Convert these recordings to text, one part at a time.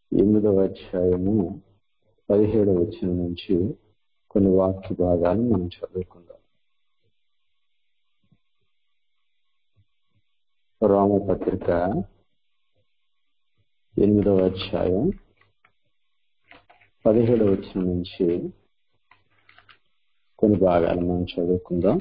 ఎనిమిదవ అధ్యాయము పదిహేడవ వచనం నుంచి కొన్ని వాక్య భాగాలు మనం చదువుకుందాం రోమపత్రిక ఎనిమిదవ అధ్యాయం పదిహేడవ వచనం నుంచి కొన్ని భాగాలు మనం చదువుకుందాం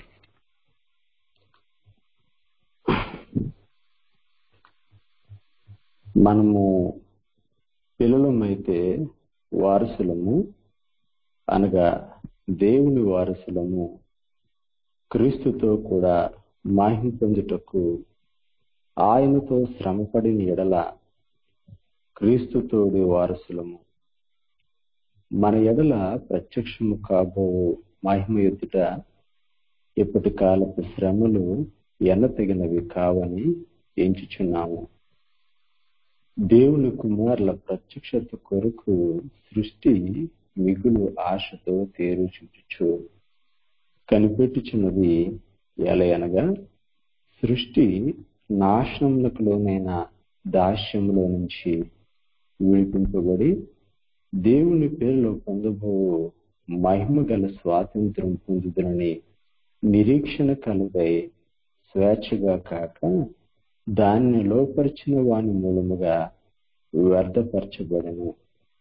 మనము పిల్లలమైతే వారసులము అనగా దేవుని వారసులము క్రీస్తుతో కూడా మాహిం పొందుటకు ఆయనతో శ్రమపడిన ఎడల క్రీస్తుతోడి వారసులము మన ఎడల ప్రత్యక్షము కాబో మహిమ ఎదుట ఇప్పటి కాలపు శ్రమలు ఎన్నతగినవి కావని ఎంచుచున్నాము దేవుని కుమారుల ప్రత్యక్షత కొరకు సృష్టి మిగులు ఆశతో తేరు చూచుచు కనిపెట్టుచున్నది ఎలయనగా సృష్టి నాశనములకు లోనైన దాస్యంలో నుంచి విడిపింపబడి దేవుని పేరులో పొందబో మహిమ గల స్వాతంత్రం పొందుదనని నిరీక్షణ కలుగై స్వేచ్ఛగా కాక దాన్ని లోపరిచిన వాని మూలముగా వ్యర్థపరచబడను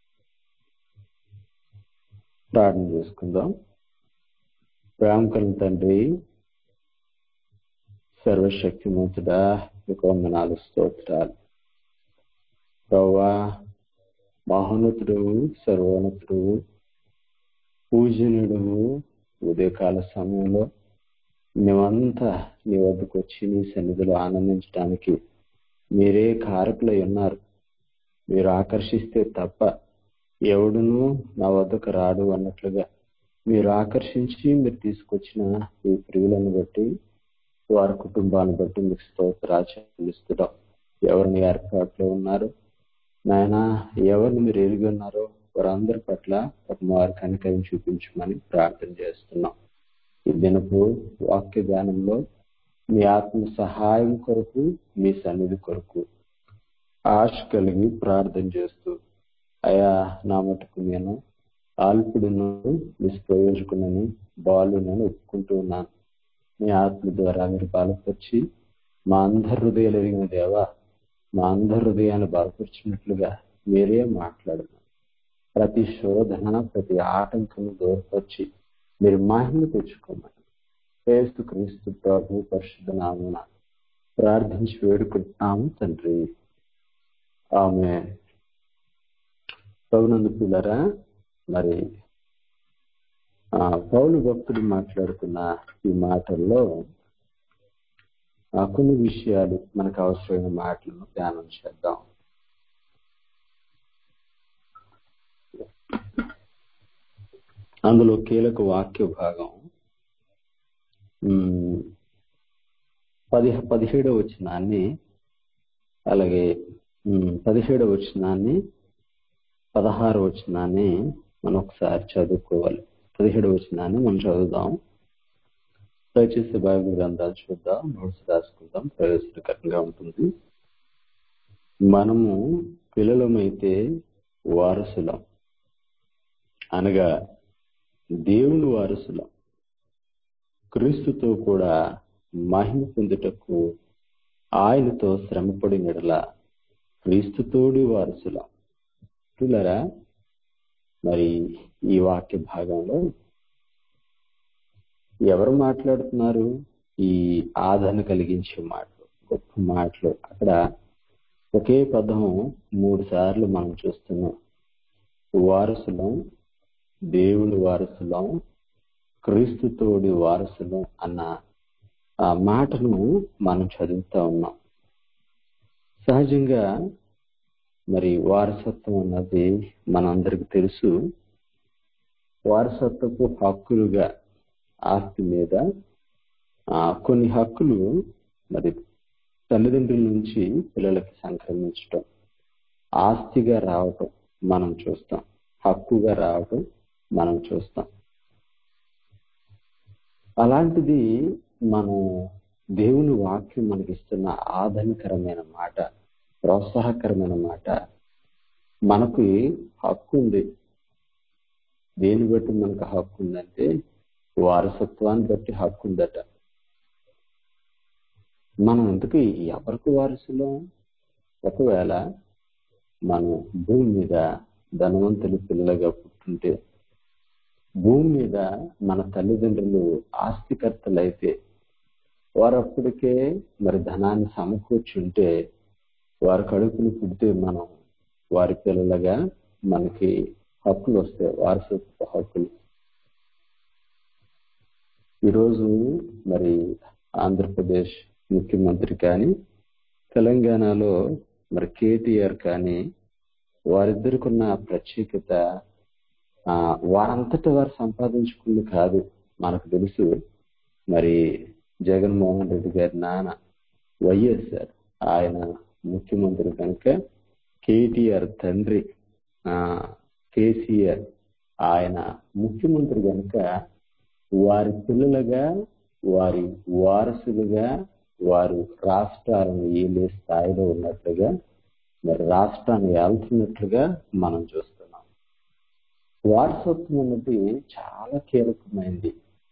ప్రార్థన చేసుకుందాం ప్రేమకరం తండ్రి సర్వశక్తిమంతుడా వందనాలు స్తోత్రాలు ప్రవ్వా మహోన్నతుడు సర్వోన్నతుడు పూజనుడు ఉదయకాల సమయంలో మేమంతా నీ వద్దకు వచ్చి నీ సన్నిధిలో ఆనందించడానికి మీరే కారకులై ఉన్నారు మీరు ఆకర్షిస్తే తప్ప ఎవడును నా వద్దకు రాడు అన్నట్లుగా మీరు ఆకర్షించి మీరు తీసుకొచ్చిన ఈ ప్రియులను బట్టి వారి కుటుంబాన్ని బట్టి మీకు స్తోత్రా చెల్లిస్తున్నాం ఎవరిని ఏర్పాట్లో ఉన్నారు నాయన ఎవరిని మీరు ఎరిగి ఉన్నారో వారందరి పట్ల ఒక వారి కనికరం చూపించమని ప్రార్థన చేస్తున్నాం ఈ దినపు వాక్య ధ్యానంలో మీ ఆత్మ సహాయం కొరకు మీ సన్నిధి కొరకు ఆశ కలిగి ప్రార్థన చేస్తూ అయా నా మటుకు నేను ఆల్పుడును నిష్ప్రయోజకునని బాలునని ఒప్పుకుంటూ ఉన్నాను మీ ఆత్మ ద్వారా మీరు బలపరిచి మా అందరి హృదయాలు ఎరిగిన దేవా మా అందరి హృదయాన్ని బలపరిచినట్లుగా మీరే మాట్లాడను ప్రతి శోధన ప్రతి ఆటంకం దూరపరిచి మీరు మహిమ తెచ్చుకోమని క్రీస్తు క్రీస్తు ప్రభు పరిశుద్ధ నామున ప్రార్థించి వేడుకుంటున్నాము తండ్రి ఆమె పౌనందు పిల్లరా మరి పౌలు భక్తుడు మాట్లాడుతున్న ఈ మాటల్లో కొన్ని విషయాలు మనకు అవసరమైన మాటలను ధ్యానం చేద్దాం అందులో కీలక వాక్య భాగం పదిహ పదిహేడవ వచనాన్ని అలాగే పదిహేడవ వచనాన్ని పదహారు వచనాన్ని మనం ఒకసారి చదువుకోవాలి పదిహేడవ వచనాన్ని మనం చదువుదాం దయచేసి బైబిల్ గ్రంథాలు చూద్దాం నోట్స్ రాసుకుందాం ప్రయోజనకరంగా ఉంటుంది మనము పిల్లలమైతే వారసులం అనగా దేవుని వారసులం క్రీస్తుతో కూడా మహిమ పొందుటకు ఆయనతో శ్రమపడినడల క్రీస్తుతోడి వారసులం పిల్లరా మరి ఈ వాక్య భాగంలో ఎవరు మాట్లాడుతున్నారు ఈ ఆదరణ కలిగించే మాటలు గొప్ప మాటలు అక్కడ ఒకే పదం మూడు సార్లు మనం చూస్తున్నాం వారసులం దేవుని వారసులం క్రీస్తుతోడి వారసులం అన్న ఆ మాటను మనం చదువుతా ఉన్నాం సహజంగా మరి వారసత్వం అన్నది మనందరికి తెలుసు వారసత్వపు హక్కులుగా ఆస్తి మీద కొన్ని హక్కులు మరి తల్లిదండ్రుల నుంచి పిల్లలకి సంక్రమించటం ఆస్తిగా రావటం మనం చూస్తాం హక్కుగా రావటం మనం చూస్తాం అలాంటిది మనం దేవుని వాక్యం మనకిస్తున్న ఆదరణకరమైన మాట ప్రోత్సాహకరమైన మాట మనకి హక్కు ఉంది దేని బట్టి మనకు హక్కు ఉందంటే వారసత్వాన్ని బట్టి హక్కు ఉందట మనం ఎందుకు ఎవరికి వారసులం ఒకవేళ మనం భూమి మీద ధనవంతులు పిల్లలుగా పుట్టుంటే భూమి మీద మన తల్లిదండ్రులు ఆస్తికర్తలైతే వారు అప్పటికే మరి ధనాన్ని సమకూర్చుంటే వారి కడుపులు పుడితే మనం వారి పిల్లలుగా మనకి హక్కులు వస్తాయి వారసత్వ హక్కులు ఈరోజు మరి ఆంధ్రప్రదేశ్ ముఖ్యమంత్రి కానీ తెలంగాణలో మరి కేటీఆర్ కానీ వారిద్దరికున్న ప్రత్యేకత ఆ, వారంతట వారు సంపాదించుకుంది కాదు మనకు తెలుసు మరి జగన్మోహన్ రెడ్డి గారి నాన్న వైఎస్ఆర్ ఆయన ముఖ్యమంత్రి కనుక కేటీఆర్ తండ్రి ఆ, కేసీఆర్ ఆయన ముఖ్యమంత్రి కనుక వారి పిల్లలుగా వారి వారసులుగా వారు రాష్ట్రాలను ఏలే స్థాయిలో ఉన్నట్లుగా మరి రాష్ట్రాన్ని ఏల్తున్నట్లుగా మనం చూస్తున్నాం వారసత్వం అన్నది చాలా కీలకమైంది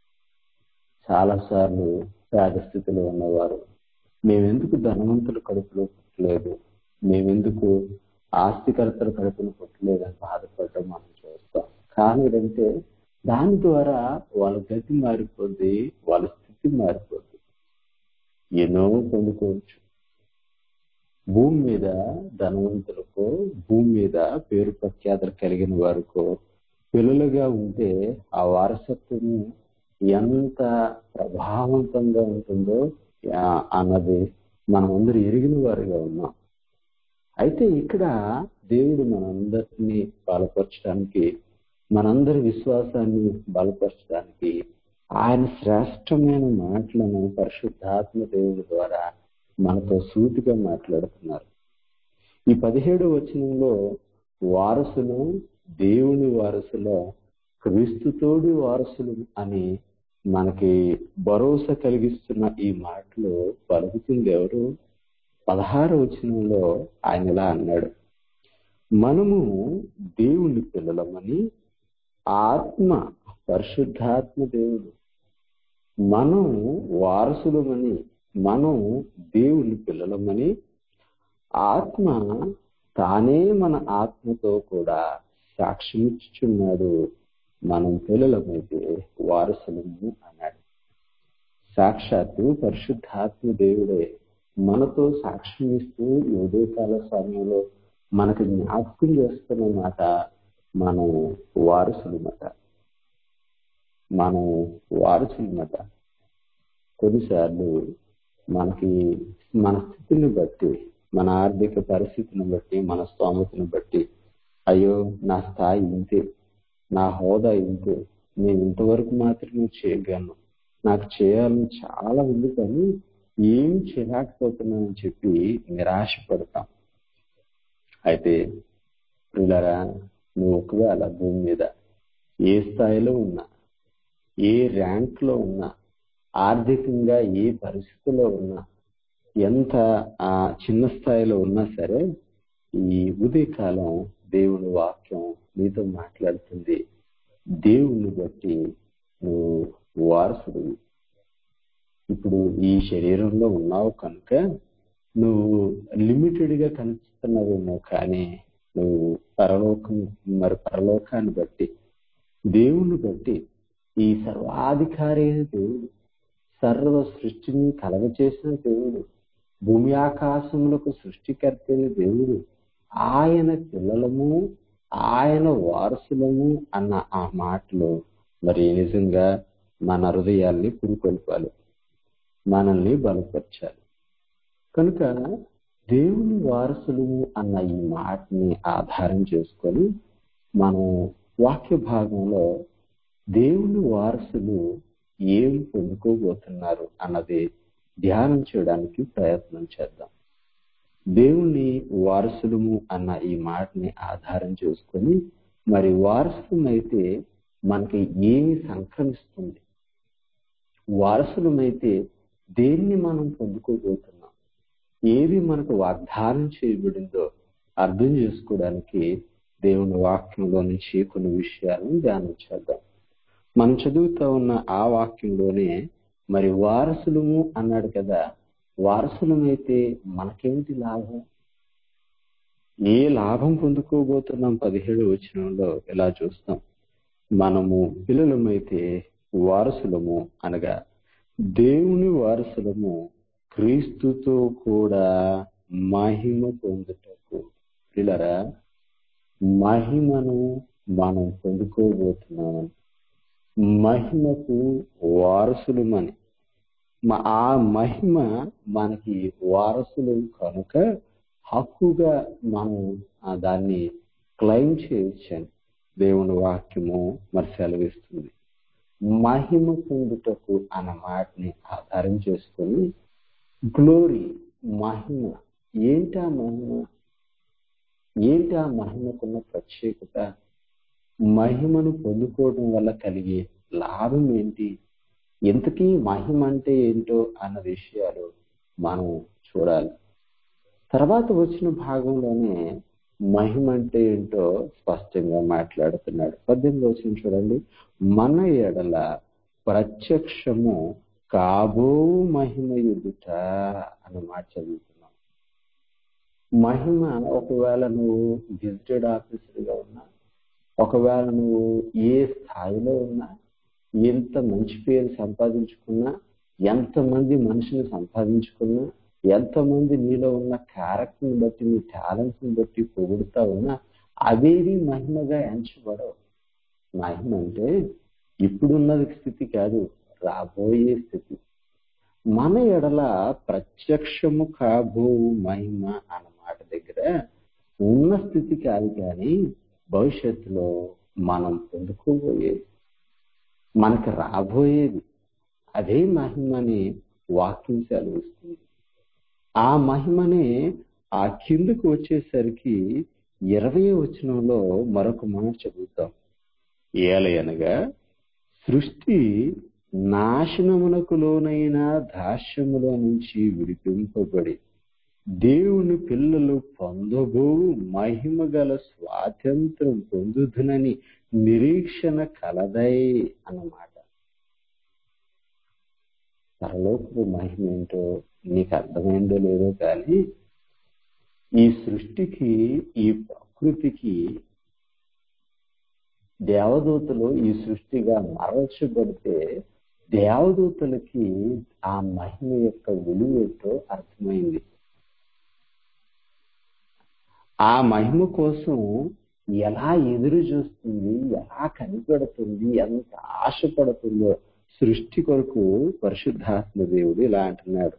చాలా సార్లు పేద స్థితిలో ఉన్నవారు మేమెందుకు ధనవంతుల కడుపులో పుట్టలేదు మేమెందుకు ఆస్తికర్తల కడుపులో పుట్టలేదని బాధపడటం మనం చూస్తాం కానీ ఏంటంటే దాని ద్వారా వాళ్ళ గతి మారిపోద్ది వాళ్ళ స్థితి మారిపోద్ది ఎన్నో పొందుకోవచ్చు భూమి మీద ధనవంతులకు భూమి మీద పేరు ప్రఖ్యాతలు కలిగిన వారికో పిల్లలుగా ఉంటే ఆ వారసత్వము ఎంత ప్రభావవంతంగా ఉంటుందో ఆ, అన్నది మనమందరూ ఎరిగిన వారిగా ఉన్నాం అయితే ఇక్కడ దేవుడు మనందరినీ బలపరచడానికి మనందరి విశ్వాసాన్ని బలపరచడానికి ఆయన శ్రేష్టమైన మాటలను పరిశుద్ధాత్మ దేవుడి ద్వారా మనతో సూటిగా మాట్లాడుతున్నారు ఈ పదిహేడు వచనంలో వారసులు దేవుని వారసులో క్రీస్తుతోడి వారసులు అని మనకి భరోసా కలిగిస్తున్న ఈ మాటలు పలుకుతుంది ఎవరు పదహారు వచనంలో ఆయన ఇలా అన్నాడు మనము దేవుని పిల్లలమని ఆత్మ పరిశుద్ధాత్మ దేవుడు మనం వారసులమని మనం దేవుని పిల్లలమని ఆత్మ తానే మన ఆత్మతో కూడా సాక్ష్యమిచ్చుచున్నాడు మనం పిల్లలమైతే వారసులము అన్నాడు సాక్షాత్తు పరిశుద్ధాత్మ దేవుడే మనతో సాక్ష్యం ఇస్తూ ఈ ఉదయకాల సమయంలో మనకు జ్ఞాపకం చేస్తున్న మాట మనం వారసులమాట మనం వారసులమాట కొన్నిసార్లు మనకి మన స్థితిని బట్టి మన ఆర్థిక పరిస్థితిని బట్టి మన స్తోమతను బట్టి అయ్యో నా స్థాయి ఇంతే నా హోదా ఇంతే నేను ఇంతవరకు మాత్రమే చేయగలను నాకు చేయాలని చాలా ఉంది కానీ ఏం చేయలేకపోతున్నానని చెప్పి నిరాశపడతాం అయితే పిల్లరా నువ్వు ఒకవేళ భూమి మీద ఏ స్థాయిలో ఉన్నా ఏ ర్యాంక్ లో ఉన్నా ఆర్థికంగా ఏ పరిస్థితిలో ఉన్నా ఎంత ఆ చిన్న స్థాయిలో ఉన్నా సరే ఈ ఉదయకాలం దేవుని వాక్యం నీతో మాట్లాడుతుంది దేవుణ్ణి బట్టి నువ్వు వారసుడు ఇప్పుడు ఈ శరీరంలో ఉన్నావు కనుక నువ్వు లిమిటెడ్ గా కనిపిస్తున్నావేమో కానీ నువ్వు పరలోకం మరి పరలోకాన్ని బట్టి దేవుణ్ణి బట్టి ఈ సర్వాధికారి అయిన దేవుడు సర్వ సృష్టిని కలగచేసిన దేవుడు భూమి ఆకాశములకు సృష్టికర్త అయిన దేవుడు ఆయన పిల్లలము ఆయన వారసులము అన్న ఆ మాటలు మరి నిజంగా మన హృదయాల్ని పురుకొల్పాలి మనల్ని బలపరచాలి కనుక దేవుని వారసులము అన్న ఈ మాటని ఆధారం చేసుకొని మనం వాక్య భాగంలో దేవుని వారసులు ఏం పొందుకోబోతున్నారు అన్నది ధ్యానం చేయడానికి ప్రయత్నం చేద్దాం దేవుని వారసులము అన్న ఈ మాటని ఆధారం చేసుకొని మరి వారసులమైతే మనకి ఏమి సంక్రమిస్తుంది వారసులమైతే దేన్ని మనం పొందుకోబోతున్నాం ఏది మనకు వాగ్దానం చేయబడిందో అర్థం చేసుకోవడానికి దేవుని వాక్యంలో నుంచి కొన్ని విషయాలను ధ్యానం చేద్దాం మనం చదువుతా ఉన్న ఆ వాక్యంలోనే మరి వారసులము అన్నాడు కదా వారసులమైతే మనకేంటి లాభం ఏ లాభం పొందుకోబోతున్నాం పదిహేడు వచనంలో ఇలా చూస్తాం మనము పిల్లలమైతే వారసులము అనగా దేవుని వారసులము క్రీస్తుతో కూడా మహిమ పొందుటకు పిల్లరా మహిమను మనం పొందుకోబోతున్నాం మహిమకు వారసులమని మ- ఆ మహిమ మనకి వారసులు కనుక హక్కుగా మనం ఆ దాన్ని క్లెయిమ్ చేయొచ్చని దేవుని వాక్యము మరి సెలవిస్తుంది మహిమ పొందుటకు అన్న మాటని ఆధారం చేసుకొని గ్లోరీ మహిమ ఏంటి ఆ మహిమ ఏంటి ఆ మహిమకున్న ప్రత్యేకత మహిమను పొందుకోవడం వల్ల కలిగే లాభం ఏంటి ఇంతకీ మహిమ అంటే ఏంటో అన్న విషయాలు మనం చూడాలి తర్వాత వచ్చిన భాగంలోనే మహిమ అంటే ఏంటో స్పష్టంగా మాట్లాడుతున్నాడు పద్దెనిమిది వచ్చిన చూడండి మన ఎడల ప్రత్యక్షము కాబో మహిమ ఎదుట అన్న మాట చదువుతున్నాం మహిమ ఒకవేళ నువ్వు గెజిటెడ్ ఆఫీసర్గా ఉన్నా ఒకవేళ నువ్వు ఏ స్థాయిలో ఉన్నా ఎంత మంచి పేరు సంపాదించుకున్నా ఎంతమంది మనిషిని సంపాదించుకున్నా ఎంతమంది నీలో ఉన్న క్యారెక్టర్ని బట్టి నీ టాలెంట్స్ ని బట్టి పొగుడుతా ఉన్నా అవేవి మహిమగా ఎంచబడవు మహిమ అంటే ఇప్పుడున్నది స్థితి కాదు రాబోయే స్థితి మన ఎడల ప్రత్యక్షము కాబో మహిమ అన్న మాట దగ్గర ఉన్న స్థితి కాదు కానీ భవిష్యత్తులో మనం పొందుకోబోయేది మనకు రాబోయేది అదే మహిమని వాక్యం సెలవిస్తుంది ఆ మహిమనే ఆ కిందకు వచ్చేసరికి ఇరవై వచనంలో మరొక మాట చదువుతాం ఏలయనగా సృష్టి నాశనమునకు లోనైన దాస్యములో నుంచి విడిపింపబడి దేవుని పిల్లలు పొందబో మహిమ గల స్వాతంత్రం పొందుదునని నిరీక్షణ కలదై అన్నమాట పరలోకపు మహిమ ఏంటో నీకు అర్థమైందో లేదో కానీ ఈ సృష్టికి ఈ ప్రకృతికి దేవదూతలు ఈ సృష్టిగా మరల్చబడితే దేవదూతలకి ఆ మహిమ యొక్క విలువ ఏంటో అర్థమైంది ఆ మహిమ కోసం ఎలా ఎదురు చూస్తుంది ఎలా కనిపెడుతుంది ఎంత ఆశపడుతుందో సృష్టి కొరకు పరిశుద్ధాత్మ దేవుడు ఇలా అంటున్నాడు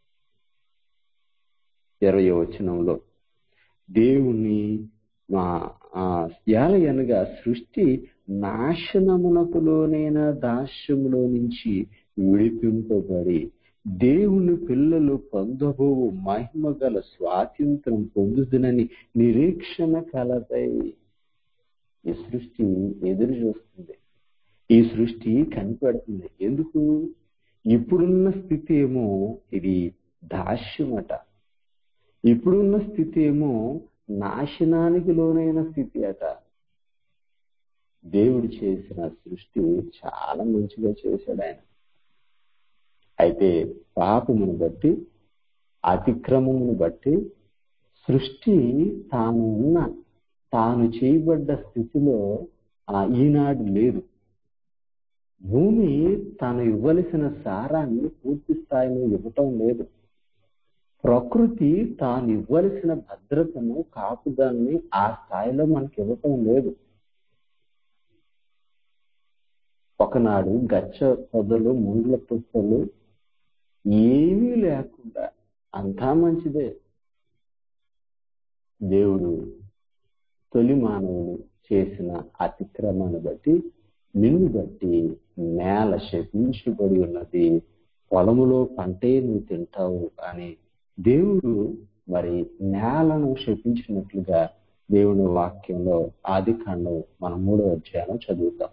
ఇరవై వచనంలో దేవుని మా అనగా సృష్టి నాశనమునకు లోనైన దాస్యములో నుంచి విడిపింపబడి దేవుని పిల్లలు పొందబోవు మహిమ గల స్వాతంత్రం పొందుదునని నిరీక్షణ కలదై ఈ సృష్టి ఎదురు చూస్తుంది ఈ సృష్టి కనిపెడుతుంది ఎందుకు ఇప్పుడున్న స్థితి ఏమో ఇది దాస్యమట ఇప్పుడున్న స్థితి ఏమో నాశనానికి లోనైన స్థితి అట దేవుడు చేసిన సృష్టి చాలా మంచిగా చేశాడు ఆయన అయితే పాపమును బట్టి అతిక్రమమును బట్టి సృష్టి తాను ఉన్న తాను చేయబడ్డ స్థితిలో ఆ ఈనాడు లేదు భూమి తాను ఇవ్వవలసిన సారాన్ని పూర్తి స్థాయిలో ఇవ్వటం లేదు ప్రకృతి తాను ఇవ్వవలసిన భద్రతను కాపుదాన్ని ఆ స్థాయిలో మనకి ఇవ్వటం లేదు ఒకనాడు గచ్చ పొదలు ముండ్ల తుప్పలు ఏమీ లేకుండా అంతా మంచిదే దేవుడు తొలి మానవుడు చేసిన అతిక్రమాన్ని బట్టి నిన్ను బట్టి నేల శపించబడి ఉన్నది పొలములో పంటే నువ్వు తింటావు అని దేవుడు మరి నేలను శపించినట్లుగా దేవుని వాక్యంలో ఆది కాండం మనం మూడో అధ్యాయం చదువుతాం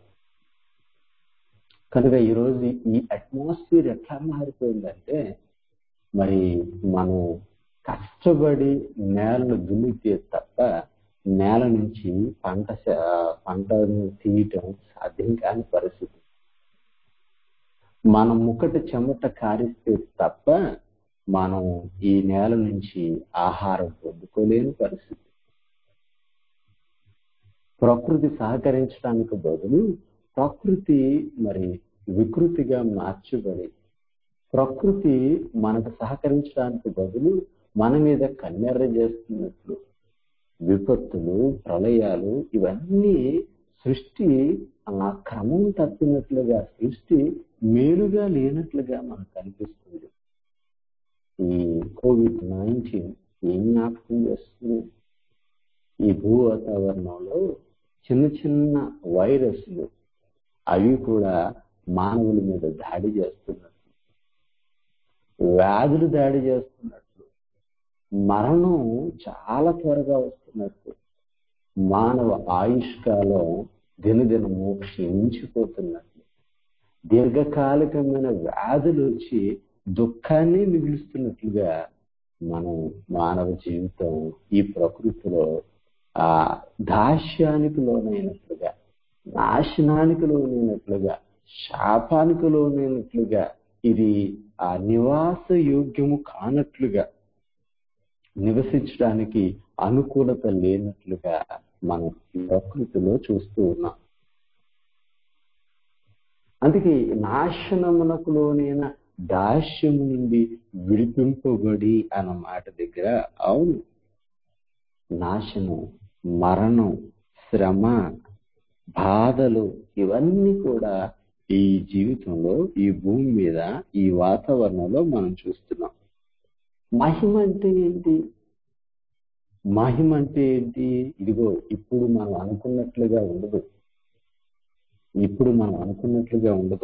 కనుక ఈరోజు ఈ అట్మాస్ఫియర్ ఎట్లా మారిపోయిందంటే మరి మనం కష్టపడి నేలను దున్నితే తప్ప నేల నుంచి పంట స- పంటను తీయటం సాధ్యం కాని పరిస్థితి మనం ముక్కటి చెమట కారిస్తే తప్ప మనం ఈ నేల నుంచి ఆహారం పొందుకోలేని పరిస్థితి ప్రకృతి సహకరించడానికి బదులు ప్రకృతి మరి వికృతిగా మార్చబడి ప్రకృతి మనకు సహకరించడానికి బదులు మన మీద కన్నెర్ర చేస్తున్నట్లు విపత్తులు ప్రళయాలు ఇవన్నీ సృష్టి ఆ క్రమం తప్పినట్లుగా సృష్టి మేలుగా లేనట్లుగా మనకు కనిపిస్తుంది ఈ కోవిడ్ నైన్టీన్ ఏం జ్ఞాపకం చేస్తుంది ఈ భూ వాతావరణంలో చిన్న చిన్న వైరస్లు అవి కూడా మానవుల మీద దాడి చేస్తున్నట్లు వ్యాధులు దాడి చేస్తున్నట్లు మరణం చాలా త్వరగా వస్తున్నట్లు మానవ ఆయుష్కాలం దినదినము క్షీణించిపోతున్నట్లు దీర్ఘకాలికమైన వ్యాధులు వచ్చి దుఃఖాన్ని మిగులుస్తున్నట్లుగా మనం మానవ జీవితం ఈ ప్రకృతిలో ఆ దాస్యానికి లోనైనట్లుగా నాశనానికి లోనైనట్లుగా శాపానికి లోనైనట్లుగా ఇది ఆ నివాస యోగ్యము కానట్లుగా నివసించడానికి అనుకూలత లేనట్లుగా మనం ఈ ప్రకృతిలో చూస్తూ ఉన్నాం అందుకే నాశనమునకు లోనైన దాస్యము నుండి విడిపింపబడి అన్న మాట దగ్గర అవును నాశనం మరణం శ్రమ బాధలు ఇవన్నీ కూడా ఈ జీవితంలో ఈ భూమి మీద ఈ వాతావరణంలో మనం చూస్తున్నాం మహిమ అంటే ఏంటి మహిమ అంటే ఏంటి ఇదిగో ఇప్పుడు మనం అనుకున్నట్లుగా ఉండదు ఇప్పుడు మనం అనుకున్నట్లుగా ఉండదు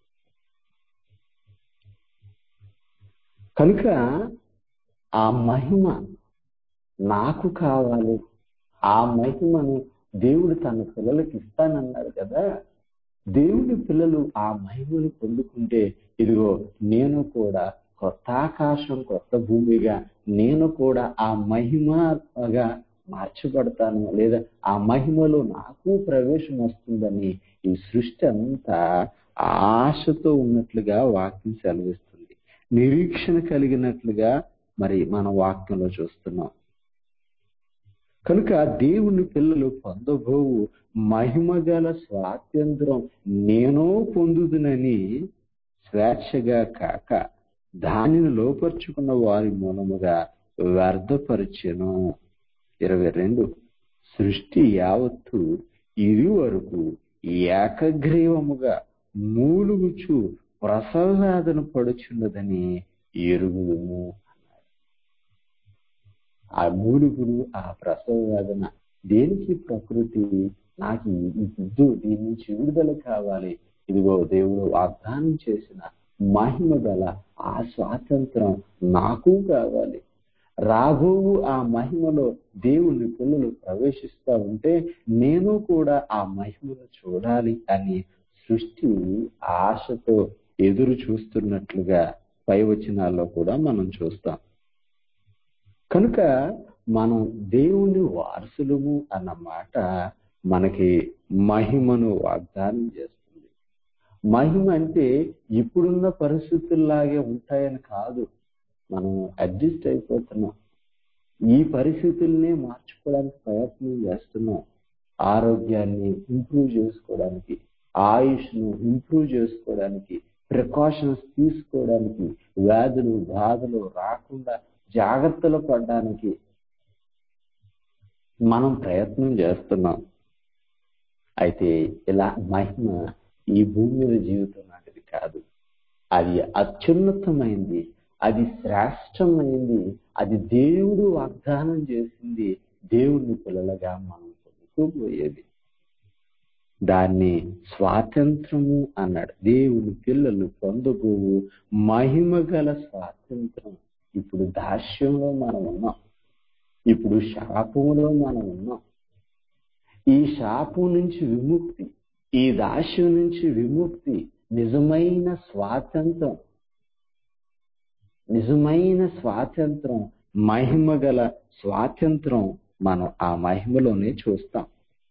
కనుక ఆ మహిమ నాకు కావాలి ఆ మహిమను దేవుడు తన పిల్లలకి ఇస్తానన్నాడు కదా దేవుడి పిల్లలు ఆ మహిమను పొందుకుంటే ఇదిగో నేను కూడా కొత్త ఆకాశం కొత్త భూమిగా నేను కూడా ఆ మహిమగా మార్చబడతాను లేదా ఆ మహిమలో నాకు ప్రవేశం వస్తుందని ఈ సృష్టి అంతా ఆశతో ఉన్నట్లుగా వాక్యం సెలవిస్తుంది నిరీక్షణ కలిగినట్లుగా మరి మన వాక్యంలో చూస్తున్నాం కనుక దేవుని పిల్లలు పొందబోవు మహిమగల స్వాతంత్రం నేనో పొందుదునని స్వేచ్ఛగా కాక దానిని లోపరుచుకున్న వారి మూలముగా వ్యర్థపరిచెను ఇరవై రెండు సృష్టి యావత్తు ఇది వరకు ఏకగ్రీవముగా మూలుగుచు ప్రసవవేదన పడుచున్నదని ఎరుగుదుము ఆ మూలుగులు ఆ ప్రసవ వేదన దేనికి ప్రకృతి నాకు ఈ బుద్ధు దీని నుంచి విడుదల కావాలి ఇదిగో దేవుడు వాగ్దానం చేసిన మహిమ గల ఆ స్వాతంత్రం నాకు కావాలి రాబోవు ఆ మహిమలో దేవుని పిల్లలు ప్రవేశిస్తా ఉంటే నేను కూడా ఆ మహిమను చూడాలి అని సృష్టి ఆశతో ఎదురు చూస్తున్నట్లుగా పై వచనాల్లో కూడా మనం చూస్తాం కనుక మనం దేవుని వారసులము అన్న మాట మనకి మహిమను వాగ్దానం చేస్తుంది మహిమ అంటే ఇప్పుడున్న పరిస్థితుల్లాగే ఉంటాయని కాదు మనం అడ్జస్ట్ అయిపోతున్నాం ఈ పరిస్థితుల్నే మార్చుకోవడానికి ప్రయత్నం చేస్తున్నాం ఆరోగ్యాన్ని ఇంప్రూవ్ చేసుకోవడానికి ఆయుష్ను ఇంప్రూవ్ చేసుకోవడానికి ప్రికాషన్స్ తీసుకోవడానికి వ్యాధులు బాధలు రాకుండా జాగ్రత్తలు పడడానికి మనం ప్రయత్నం చేస్తున్నాం అయితే ఇలా మహిమ ఈ భూమి మీద జీవితం లాంటిది కాదు అది అత్యున్నతమైంది అది శ్రేష్టమైంది అది దేవుడు వాగ్దానం చేసింది దేవుని పిల్లలుగా మనం పొందుకోబోయేది దాన్ని స్వాతంత్రము అన్నాడు దేవుని పిల్లలు పొందబోవు మహిమ గల స్వాతంత్రం ఇప్పుడు దాస్యంలో మనం ఉన్నాం ఇప్పుడు శాపంలో మనం ఉన్నాం ఈ శాపం నుంచి విముక్తి ఈ దాస్యం నుంచి విముక్తి నిజమైన స్వాతంత్రం నిజమైన స్వాతంత్రం మహిమ గల స్వాతంత్రం మనం ఆ మహిమలోనే చూస్తాం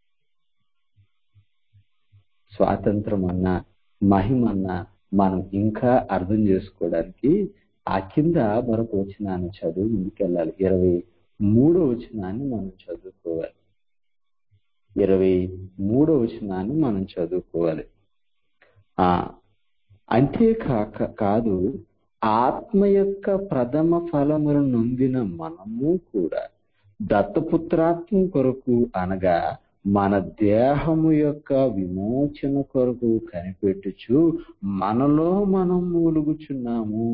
స్వాతంత్రం అన్నా మహిమ అన్నా మనం ఇంకా అర్థం చేసుకోవడానికి ఆ కింద మరొక వచనాన్ని చదువు ముందుకెళ్ళాలి ఇరవై మూడో వచనాన్ని మనం చదువుకోవాలి ఇరవై మూడో వచనాన్ని మనం చదువుకోవాలి ఆ అంతేకాక కాదు ఆత్మ యొక్క ప్రథమ ఫలములను నొందిన మనము కూడా దత్తపుత్రాత్మ కొరకు అనగా మన దేహము యొక్క విమోచన కొరకు కనిపెట్టుచు మనలో మనం మూలుగుచున్నాము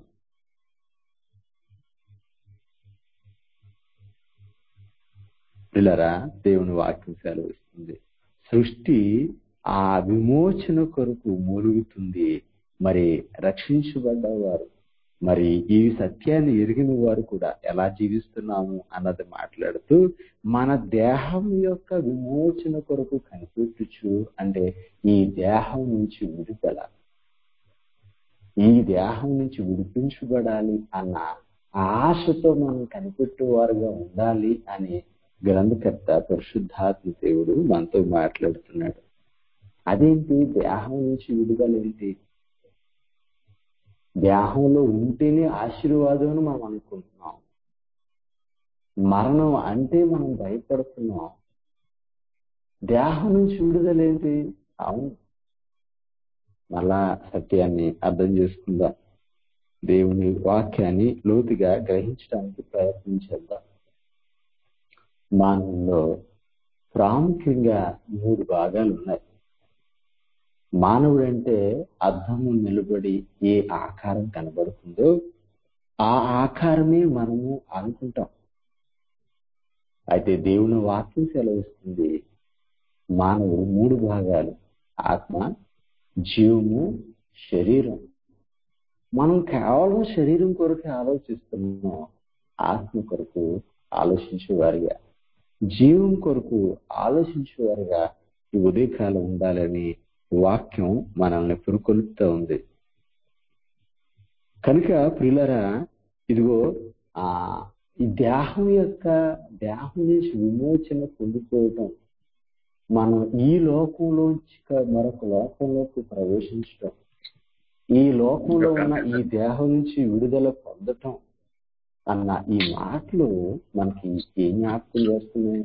పిల్లరా దేవుని వాక్యం సెలవిస్తుంది సృష్టి ఆ విమోచన కొరకు మూలుగుతుంది మరి రక్షించబడ్డవారు మరి ఈ సత్యాన్ని ఎరిగిన వారు కూడా ఎలా జీవిస్తున్నాము అన్నది మాట్లాడుతూ మన దేహం యొక్క విమోచన కొరకు కనిపెట్టుచు అంటే ఈ దేహం నుంచి విడుదల ఈ దేహం నుంచి విడిపించబడాలి అన్న ఆశతో మనం కనిపెట్టేవారుగా ఉండాలి అని గ్రంథకర్త పరిశుద్ధాత్మ దేవుడు మనతో మాట్లాడుతున్నాడు అదేంటి దేహం నుంచి విడుదల ఏంటి దేహంలో ఉంటేనే ఆశీర్వాదం అని మనం అనుకుంటున్నాం మరణం అంటే మనం భయపడుతున్నాం దేహం నుంచి విడుదల ఏంటి అవును మళ్ళా సత్యాన్ని అర్థం చేసుకుందాం దేవుని వాక్యాన్ని లోతుగా గ్రహించడానికి ప్రయత్నించేద్దాం మానవుల్లో ప్రాముఖ్యంగా మూడు భాగాలు ఉన్నాయి మానవుడంటే అర్థము నిలబడి ఏ ఆకారం కనబడుతుందో ఆ ఆకారమే మనము అనుకుంటాం అయితే దేవుని వాక్యం సెలవిస్తుంది మానవుడు మూడు భాగాలు ఆత్మ జీవము శరీరం మనం కేవలం శరీరం కొరకు ఆలోచిస్తున్నాం ఆత్మ కొరకు ఆలోచించేవారిగా జీవం కొరకు ఆలోచించేవారిగా ఈ ఉదయకాలం ఉండాలని వాక్యం మనల్ని పురుకొలుపుతూ ఉంది కనుక ప్రియులరా ఇదిగో ఆ ఈ దేహం యొక్క దేహం నుంచి విమోచన పొందుకోవటం మనం ఈ లోకంలోంచి మరొక లోకంలోకి ప్రవేశించటం ఈ లోకంలో ఉన్న ఈ దేహం నుంచి విడుదల పొందటం అన్న ఈ మాటలు మనకి ఏం జ్ఞాపకం చేస్తున్నాయి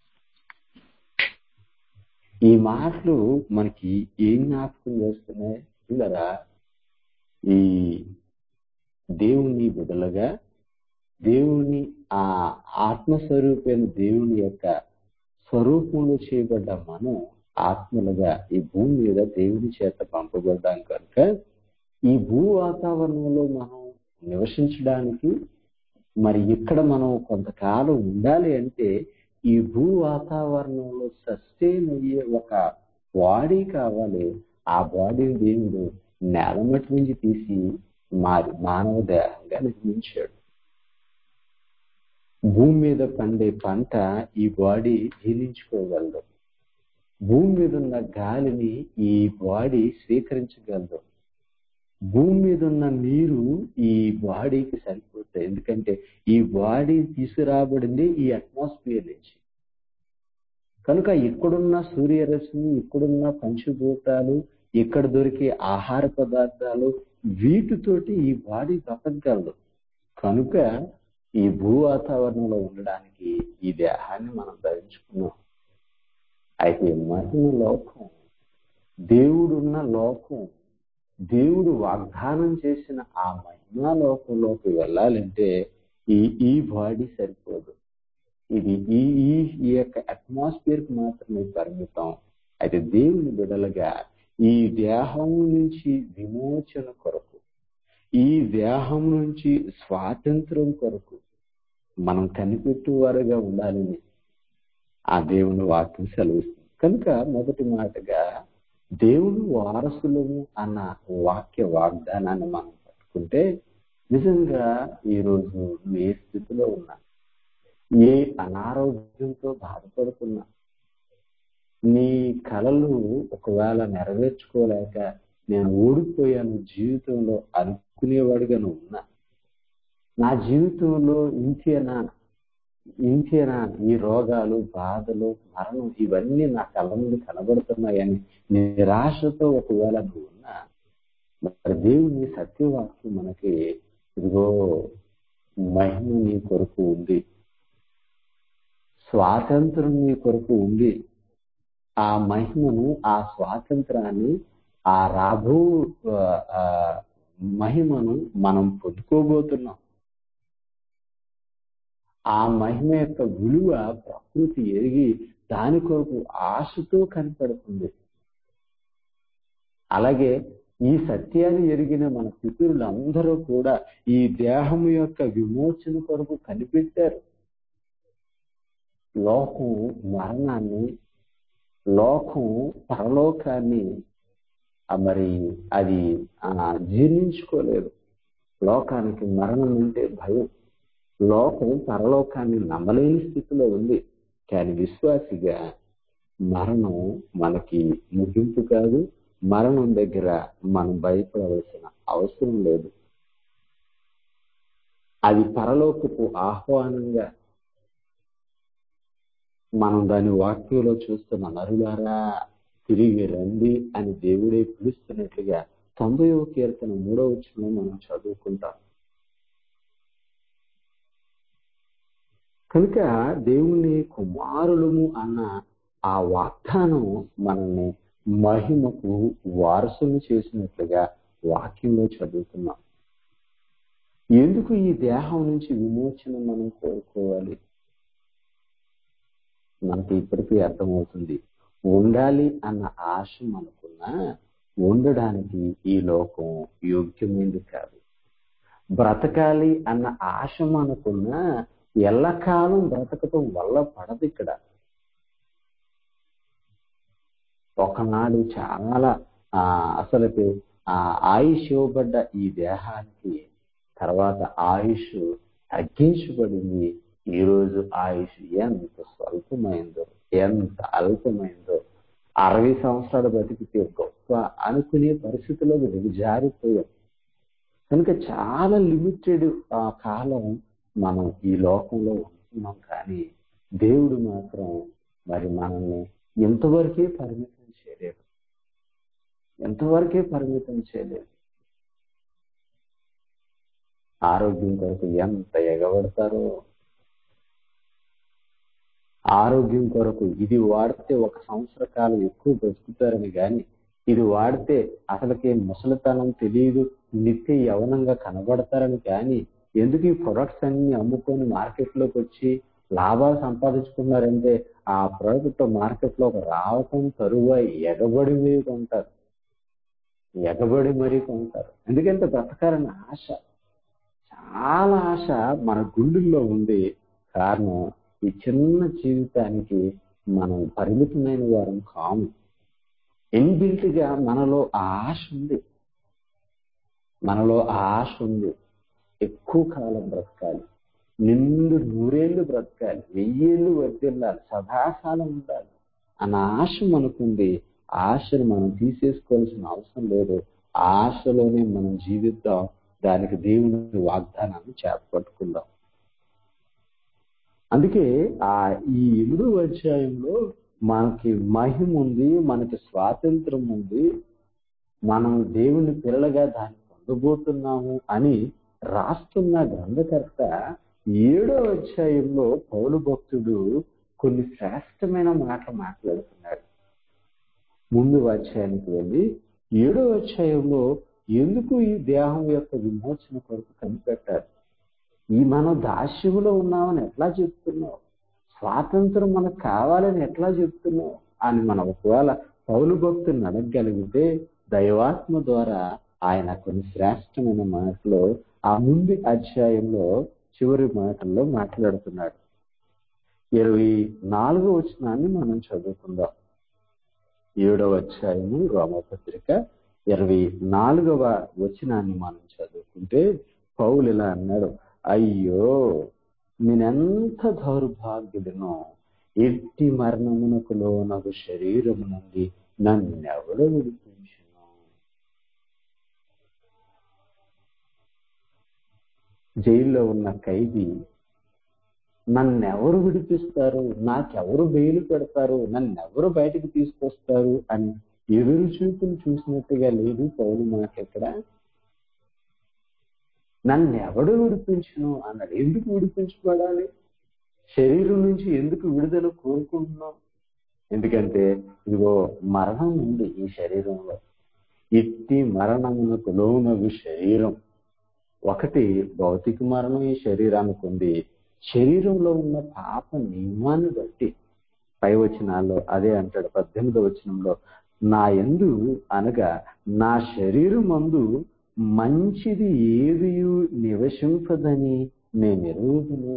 ఈ మాటలు మనకి ఏం జ్ఞాపకం చేస్తున్నాయి పిల్లరా ఈ దేవుని బిడలగా దేవుని ఆ ఆత్మస్వరూపైన దేవుని యొక్క స్వరూపంలో చేయబడ్డ మనం ఆత్మలుగా ఈ భూమి మీద దేవుని చేత పంపబడ్డాం కనుక ఈ భూ వాతావరణంలో మనం నివసించడానికి మరి ఇక్కడ మనం కొంతకాలం ఉండాలి అంటే ఈ భూ వాతావరణంలో సస్టైన్ అయ్యే ఒక బాడీ కావాలి ఆ బాడీని దేవుడు నేలమట్టి నుంచి తీసి మారి మానవ దేహంగా నిర్మించాడు భూమి మీద పండే పంట ఈ బాడీ జీర్ణించుకోగలదు భూమి మీద ఉన్న గాలిని ఈ బాడీ స్వీకరించగలదు భూమి మీద ఉన్న నీరు ఈ బాడీకి సరిపోతాయి ఎందుకంటే ఈ బాడీ తీసుకురాబడింది ఈ అట్మాస్ఫియర్ నుంచి కనుక ఇక్కడున్న సూర్యరశ్మి ఇక్కడున్న పంచభూతాలు ఇక్కడ దొరికే ఆహార పదార్థాలు వీటితోటి ఈ బాడీ బతకగలదు కనుక ఈ భూ వాతావరణంలో ఉండడానికి ఈ దేహాన్ని మనం ధరించుకున్నాం అయితే మహిమ లోకం దేవుడున్న లోకం దేవుడు వాగ్దానం చేసిన ఆ మహిమా లోకంలోకి వెళ్ళాలంటే ఈ ఈ బాడీ సరిపోదు ఇది ఈ ఈ ఈ యొక్క అట్మాస్ఫియర్ కి మాత్రమే పరిమితం అయితే దేవుని బిడలుగా ఈ దేహం నుంచి విమోచన కొరకు ఈ దేహం నుంచి స్వాతంత్రం కొరకు మనం కనిపెట్టువారుగా ఉండాలని ఆ దేవుని వాక్యం సెలవిస్తుంది కనుక మొదటి మాటగా దేవుని వారసులము అన్న వాక్య వాగ్దానాన్ని మనం పట్టుకుంటే నిజంగా ఈరోజు నువ్వు ఏ స్థితిలో ఉన్నా ఏ అనారోగ్యంతో బాధపడుతున్నా నీ కలలు ఒకవేళ నెరవేర్చుకోలేక నేను ఓడిపోయాను జీవితంలో అనుకునేవాడిగా నువ్వు ఉన్నా నా జీవితంలో ఇంతేనా ఇంతేనా ఈ రోగాలు బాధలు మరణం ఇవన్నీ నా కళ్ళ ముందు కనబడుతున్నాయని నిరాశతో ఒకవేళ నువ్వు ఉన్నా మరి దేవుని సత్యవాక్యం మనకి ఇదిగో మహిమ నీ కొరకు ఉంది స్వాతంత్రం నీ కొరకు ఉంది ఆ మహిమను ఆ స్వాతంత్రాన్ని ఆ రాబో ఆ, ఆ, మహిమను మనం పొందుకోబోతున్నాం ఆ మహిమ యొక్క విలువ ప్రకృతి ఎరిగి దాని కొరకు ఆశతో కనపడుతుంది అలాగే ఈ సత్యాన్ని ఎరిగిన మన పితరులందరూ కూడా ఈ దేహం యొక్క విమోచన కొరకు కనిపెట్టారు లోకం మరణాన్ని లోకం పరలోకాన్ని ఆ మరి అది ఆ, జీర్ణించుకోలేదు లోకానికి మరణం అంటే భయం లోకం పరలోకాన్ని నమ్మలేని స్థితిలో ఉంది కానీ విశ్వాసిగా మరణం మనకి ముగింపు కాదు మరణం దగ్గర మనం భయపడవలసిన అవసరం లేదు అది పరలోకపు ఆహ్వానంగా మనం దాని వాక్యంలో చూస్తున్న నరులారా తిరిగి రండి అని దేవుడే పిలుస్తున్నట్లుగా తొంభైవ కీర్తన మూడవ వచ్చిన మనం చదువుకుంటాం కనుక దేవుని కుమారులము అన్న ఆ వాగ్దానం మనల్ని మహిమకు వారసులు చేసినట్లుగా వాక్యంలో చదువుతున్నాం ఎందుకు ఈ దేహం నుంచి విమోచన మనం కోరుకోవాలి మనకి ఇప్పటికీ అర్థమవుతుంది ఉండాలి అన్న ఆశ మనకున్నా ఉండడానికి ఈ లోకం యోగ్యమైంది కాదు బ్రతకాలి అన్న ఆశ మనకున్నా ఎల్లకాలం బ్రతకటం వల్ల పడదు ఇక్కడ ఒకనాడు చాలా ఆ అసలుకి ఆ ఆయుష్ ఇవ్వబడ్డ ఈ దేహానికి తర్వాత ఆయుష్ తగ్గించబడింది ఈ రోజు ఆయుష్ ఎంత స్వల్పమైందో ఎంత అల్పమైందో అరవై సంవత్సరాలు బతికితే గొప్ప అనుకునే పరిస్థితిలోకి దిగజారిపోయాం కనుక చాలా లిమిటెడ్ ఆ కాలం మనం ఈ లోకంలో ఉంటున్నాం కానీ దేవుడు మాత్రం మరి మనల్ని ఎంతవరకే పరిమితం చేయలేదు ఎంతవరకే పరిమితం చేయలేదు ఆరోగ్యం కొరకు ఎంత ఎగబడతారో ఆరోగ్యం కొరకు ఇది వాడితే ఒక సంవత్సర కాలం ఎక్కువ బ్రతుకుతారని గాని ఇది వాడితే అసలుకి ముసలితనం తెలియదు నిత్య యవనంగా కనబడతారని కానీ ఎందుకు ఈ ప్రొడక్ట్స్ అన్ని అమ్ముకొని మార్కెట్ లోకి వచ్చి లాభాలు సంపాదించుకున్నారంటే ఆ ప్రోడక్ట్ మార్కెట్ లోకి రావటం తరువాయి ఎగబడి మరీ కొంటారు ఎగబడి మరీ కొంటారు ఎందుకంటే బ్రతకాలని ఆశ చాలా ఆశ మన గుండెల్లో ఉంది కారణం ఈ చిన్న జీవితానికి మనం పరిమితమైన వారం కాము ఇన్బిల్ట్ గా మనలో ఆ ఆశ ఉంది మనలో ఆ ఆశ ఉంది ఎక్కువ కాలం బ్రతకాలి నిండు నూరేళ్లు బ్రతకాలి వెయ్యేళ్ళు వర్దిల్లాలి సదాకాలం ఉండాలి అన్న ఆశ మనకుంది ఆ ఆశను మనం తీసేసుకోవాల్సిన అవసరం లేదు ఆ ఆశలోనే మనం జీవిద్దాం దానికి దేవుని వాగ్దానాన్ని చేపట్టుకుందాం అందుకే ఆ ఈ ఎనిమిదో అధ్యాయంలో మనకి మహిమ ఉంది మనకి స్వాతంత్రం ఉంది మనం దేవుని పిల్లలుగా దాన్ని పొందబోతున్నాము అని రాస్తున్న గ్రంథకర్త ఏడో అధ్యాయంలో పౌలు భక్తుడు కొన్ని శ్రేష్టమైన మాటలు మాట్లాడుతున్నాడు ముందు అధ్యాయానికి వెళ్ళి ఏడో అధ్యాయంలో ఎందుకు ఈ దేహం యొక్క విమోచన కొరకు కనిపెట్టారు ఈ మనం దాస్యములో ఉన్నామని ఎట్లా చెప్తున్నావు స్వాతంత్రం మనకు కావాలని ఎట్లా చెప్తున్నావు అని మనం ఒకవేళ పౌలు భక్తుని అడగగలిగితే దైవాత్మ ద్వారా ఆయన కొన్ని శ్రేష్టమైన మాటలు ఆ ముందు అధ్యాయంలో చివరి మాటల్లో మాట్లాడుతున్నాడు ఇరవై నాలుగో వచనాన్ని మనం చదువుకుందాం ఏడవ అధ్యాయము రోమపత్రిక ఇరవై నాలుగవ వచనాన్ని మనం చదువుకుంటే పౌలు ఇలా అన్నాడు అయ్యో నేనెంత దౌర్భాగ్యుడినో ఎట్టి మరణమునకు లోనగు శరీరము నుండి నన్నెవడు విడిపించును జైల్లో ఉన్న ఖైదీ నన్నెవరు విడిపిస్తారు నాకెవరు బెయిల్ పెడతారు నన్నెవరు బయటకు తీసుకొస్తారు అని ఎదురు చూపులు చూసినట్టుగా లేదు పౌరు మాట ఇక్కడ నన్ను ఎవడు విడిపించును అన్నాడు ఎందుకు విడిపించబడాలి శరీరం నుంచి ఎందుకు విడుదల కోరుకుంటున్నాం ఎందుకంటే ఇదిగో మరణం ఉంది ఈ శరీరంలో ఇట్టి మరణమునకు లోనగు శరీరం ఒకటి భౌతిక మరణం ఈ శరీరానికి ఉంది శరీరంలో ఉన్న పాప నియమాన్ని బట్టి పై వచనాల్లో అదే అంటాడు పద్దెనిమిదో వచనంలో నా ఎందు అనగా నా శరీరం మందు మంచిది ఏది నివసింపదని నేను ఎరుగుదును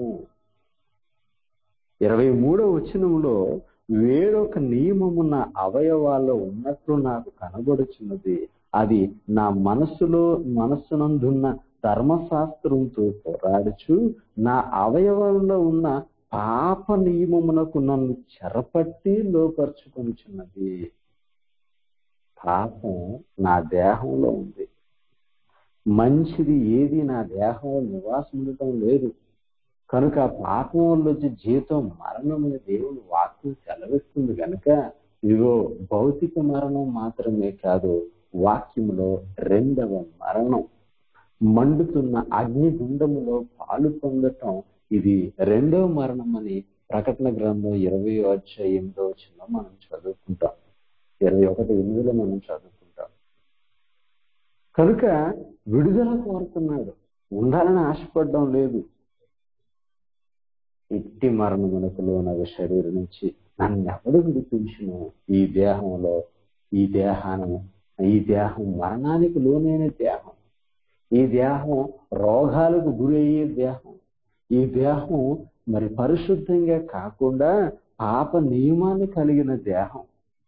ఇరవై మూడో వచనంలో వేరొక నియమము నా అవయవాల్లో ఉన్నట్లు నాకు కనబడుచున్నది అది నా మనసులో మనస్సునందున్న ధర్మశాస్త్రంతో పోరాడుచు నా అవయవంలో ఉన్న పాప నియమమునకు నన్ను చెరపట్టి లోపరుచుకొనిచున్నది పాపం నా దేహంలో ఉంది మంచిది ఏది నా దేహంలో నివాసం ఉండటం లేదు కనుక పాపం వల్ల వచ్చే జీతం మరణమని దేవుని వాక్యం సెలవిస్తుంది కనుక ఇదిగో భౌతిక మరణం మాత్రమే కాదు వాక్యంలో రెండవ మరణం మండుతున్న అగ్నిగుండములో పాలు పొందటం ఇది రెండవ మరణం అని ప్రకటన గ్రంథం ఇరవై వచ్చే ఎనిమిదో వచ్చిన మనం చదువుకుంటాం ఇరవై ఒకటి ఎనిమిదిలో మనం చదువుకుంటాం కనుక విడుదల కోరుతున్నాడు ఉండాలని ఆశపడడం లేదు ఇట్టి మరణమునకు లోనగ శరీరం నుంచి నన్ను ఎవడు విడిపించును ఈ దేహంలో ఈ దేహాన్ని ఈ దేహం మరణానికి లోనైన దేహం ఈ దేహం రోగాలకు గురయ్యే దేహం ఈ దేహం మరి పరిశుద్ధంగా కాకుండా పాప నియమాన్ని కలిగిన దేహం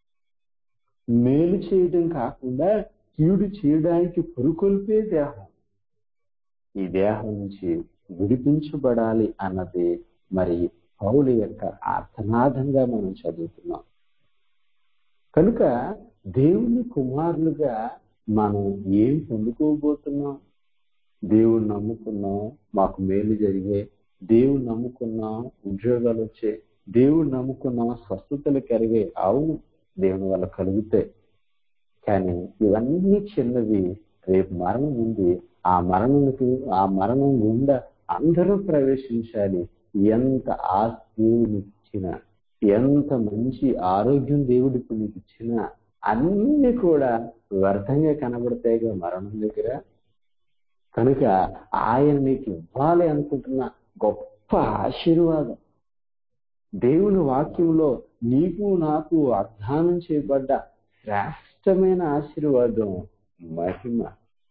మేలు చేయడం కాకుండా కీడు చేయడానికి పురుకొల్పే దేహం ఈ దేహం నుంచి విడిపించబడాలి అన్నది మరి పౌలు యొక్క ఆర్థనాదంగా మనం చదువుతున్నాం కనుక దేవుని కుమారులుగా మనం ఏం పొందుకోబోతున్నాం దేవుణ్ణి నమ్ముకున్నాం మాకు మేలు జరిగే దేవుణ్ణి నమ్ముకున్నాం ఉద్యోగాలు వచ్చే దేవుణ్ణి నమ్ముకున్నాం స్వస్థతలు కలిగే అవును దేవుని వల్ల కలుగుతాయి కానీ ఇవన్నీ చిన్నవి రేపు మరణం ఉంది ఆ మరణంకి ఆ మరణం గుండా అందరూ ప్రవేశించాలి ఎంత ఆస్తి నీకు ఇచ్చినా ఎంత మంచి ఆరోగ్యం దేవుడికి నీకు ఇచ్చినా అన్ని కూడా వ్యర్థంగా కనబడతాయిగా మరణం దగ్గర కనుక ఆయన నీకు ఇవ్వాలి అనుకుంటున్న గొప్ప ఆశీర్వాదం దేవుని వాక్యంలో నీకు నాకు వాగ్దానం చేయబడ్డ శ్రేష్టమైన ఆశీర్వాదం మహిమ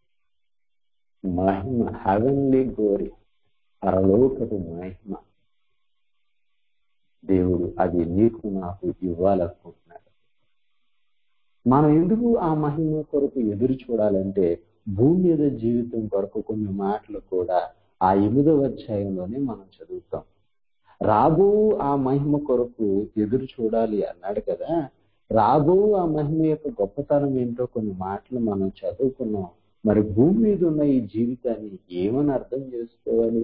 మహిమ హెవెన్లీ గోరి పరలోకపు మహిమ దేవుడు అది నీకు నాకు ఇవ్వాలనుకుంటున్నాడు మనం ఎందుకు ఆ మహిమ కొరకు ఎదురు చూడాలంటే భూమి మీద జీవితం కొరకు కొన్ని మాటలు కూడా ఆ ఎనిమిదవ అధ్యాయంలోనే మనం చదువుతాం రాబో ఆ మహిమ కొరకు ఎదురు చూడాలి అన్నాడు కదా రాబో ఆ మహిమ యొక్క గొప్పతనం ఏంటో కొన్ని మాటలు మనం చదువుకున్నాం మరి భూమి మీద ఉన్న ఈ జీవితాన్ని ఏమని అర్థం చేసుకోవాలి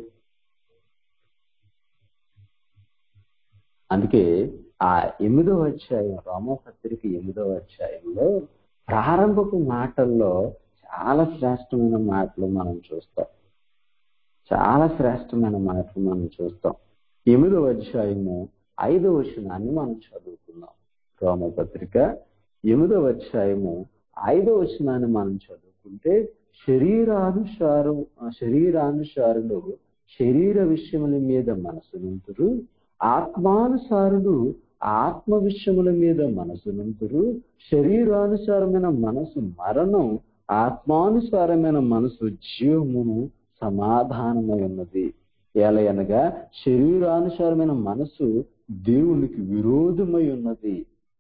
అందుకే ఆ ఎనిమిదవ అధ్యాయం రామపత్రిక ఎనిమిదవ అధ్యాయంలో ప్రారంభపు మాటల్లో చాలా శ్రేష్టమైన మాటలు మనం చూస్తాం చాలా శ్రేష్టమైన మాటలు మనం చూస్తాం ఎనిమిదవ అధ్యాయము ఐదవ వచనాన్ని మనం చదువుకుందాం రోమపత్రిక ఎనిమిదవ అధ్యాయము ఐదవ వచనాన్ని మనం చదువుకుంటే శరీరానుసారం శరీరానుసారులు శరీర విషయముల మీద మనసునంతురు ఆత్మానుసారులు ఆత్మ విషయముల మీద మనసునంతురు శరీరానుసారమైన మనసు మరణం ఆత్మానుసారమైన మనసు జీవమును సమాధానమై ఉన్నది ఎలయనగా శరీరానుసారమైన మనసు దేవునికి విరోధమై ఉన్నది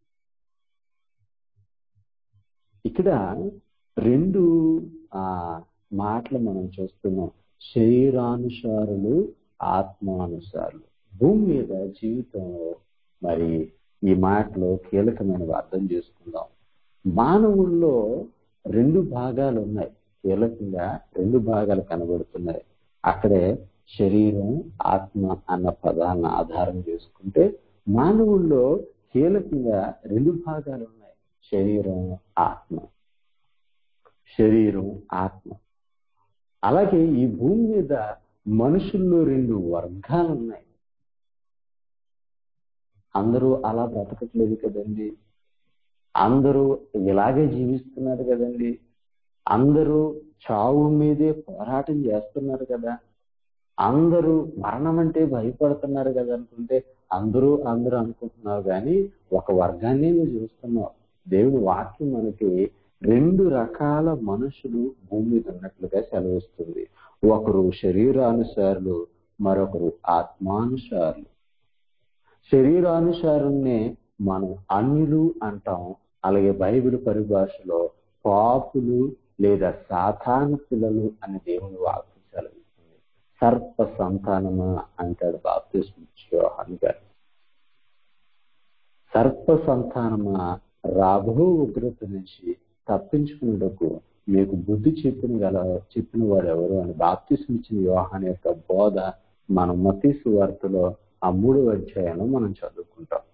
ఇక్కడ రెండు ఆ మాటలు మనం చూస్తున్నాం శరీరానుసారులు ఆత్మానుసారులు భూమి మీద జీవితంలో మరి ఈ మాటలో కీలకమైనవి అర్థం చేసుకుందాం మానవుల్లో రెండు భాగాలు ఉన్నాయి కీలకంగా రెండు భాగాలు కనబడుతున్నాయి అక్కడే శరీరం ఆత్మ అన్న పదాలను ఆధారం చేసుకుంటే మానవుల్లో కీలకంగా రెండు భాగాలు ఉన్నాయి శరీరం ఆత్మ శరీరం ఆత్మ అలాగే ఈ భూమి మీద మనుషుల్లో రెండు వర్గాలు ఉన్నాయి అందరూ అలా బ్రతకట్లేదు కదండి అందరూ ఇలాగే జీవిస్తున్నారు కదండి అందరూ చావు మీదే పోరాటం చేస్తున్నారు కదా అందరూ మరణం అంటే భయపడుతున్నారు కదా అనుకుంటే అందరూ అందరూ అనుకుంటున్నారు కానీ ఒక వర్గాన్ని నువ్వు చూస్తున్నావు దేవుని వాక్యం మనకి రెండు రకాల మనుషులు భూమి మీద ఉన్నట్లుగా సెలవిస్తుంది ఒకరు శరీరానుసారులు మరొకరు ఆత్మానుసారులు శరీరానుసారుల్నే మనం అన్యులు అంటాం అలాగే బైబిల్ పరిభాషలో పాపులు లేదా సాధారణ పిల్లలు అని దేవుని వాక్యం సెలవిస్తుంది సర్ప సంతానమా అంటాడు బాప్తిస్మోహన్ గారు సర్ప సంతానమా రాబో ఉగ్రత నుంచి తప్పించుకున్నటకు మీకు బుద్ధి చెప్పిన గల చెప్పిన వాడు ఎవరు అని బాప్తిస్మిచ్చిన యోహాన్ యొక్క బోధ మన మతీసు వార్తలో ఆ మూడవ అధ్యాయంలో మనం చదువుకుంటాం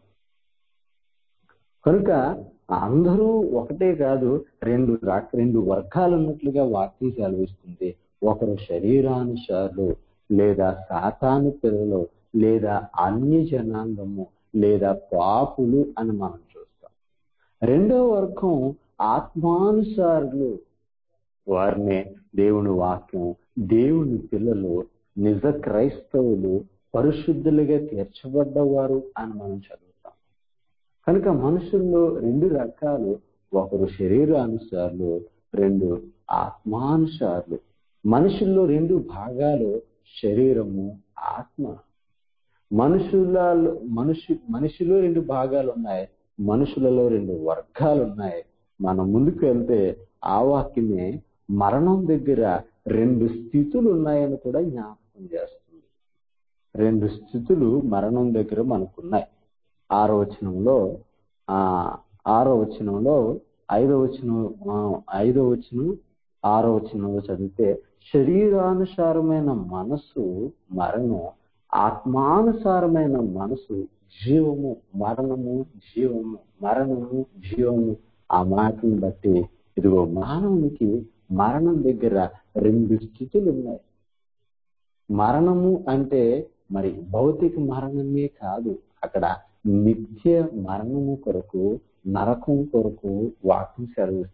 కనుక అందరూ ఒకటే కాదు రెండు రక- రెండు వర్గాలు ఉన్నట్లుగా వాక్యం సెలవిస్తుంది ఒకరు శరీరానుసారులు లేదా సాతాను పిల్లలు లేదా అన్య జనాంగము లేదా పాపులు అని మనం చూస్తాం రెండో వర్గం ఆత్మానుసారులు వారినే దేవుని వాక్యం దేవుని పిల్లలు నిజ క్రైస్తవులు పరిశుద్ధులుగా తీర్చబడ్డవారు అని మనం చదువుతాం కనుక మనుషుల్లో రెండు రకాలు ఒకరు శరీరానుసారులు రెండు ఆత్మానుసారులు మనుషుల్లో రెండు భాగాలు శరీరము ఆత్మ మనుషులలో మనుషు మనిషిలో రెండు భాగాలు ఉన్నాయి మనుషులలో రెండు వర్గాలు ఉన్నాయి మనం ముందుకు వెళ్తే ఆ వాక్యమే మరణం దగ్గర రెండు స్థితులు ఉన్నాయని కూడా జ్ఞాపకం చేస్తుంది రెండు స్థితులు మరణం దగ్గర మనకున్నాయి ఆరో వచనంలో ఆ ఆరో వచనంలో ఐదో వచనం ఆ, ఐదో వచనం ఆరో వచనంలో చదివితే శరీరానుసారమైన మనసు మరణం ఆత్మానుసారమైన మనసు జీవము మరణము జీవము మరణము జీవము ఆ మాటను బట్టి ఇదిగో మానవునికి మరణం దగ్గర రెండు స్థితులు ఉన్నాయి మరణము అంటే మరి భౌతిక మరణమే కాదు అక్కడ నిత్య మరణము కొరకు నరకం కొరకు వాక్యం సెలవిస్తుంది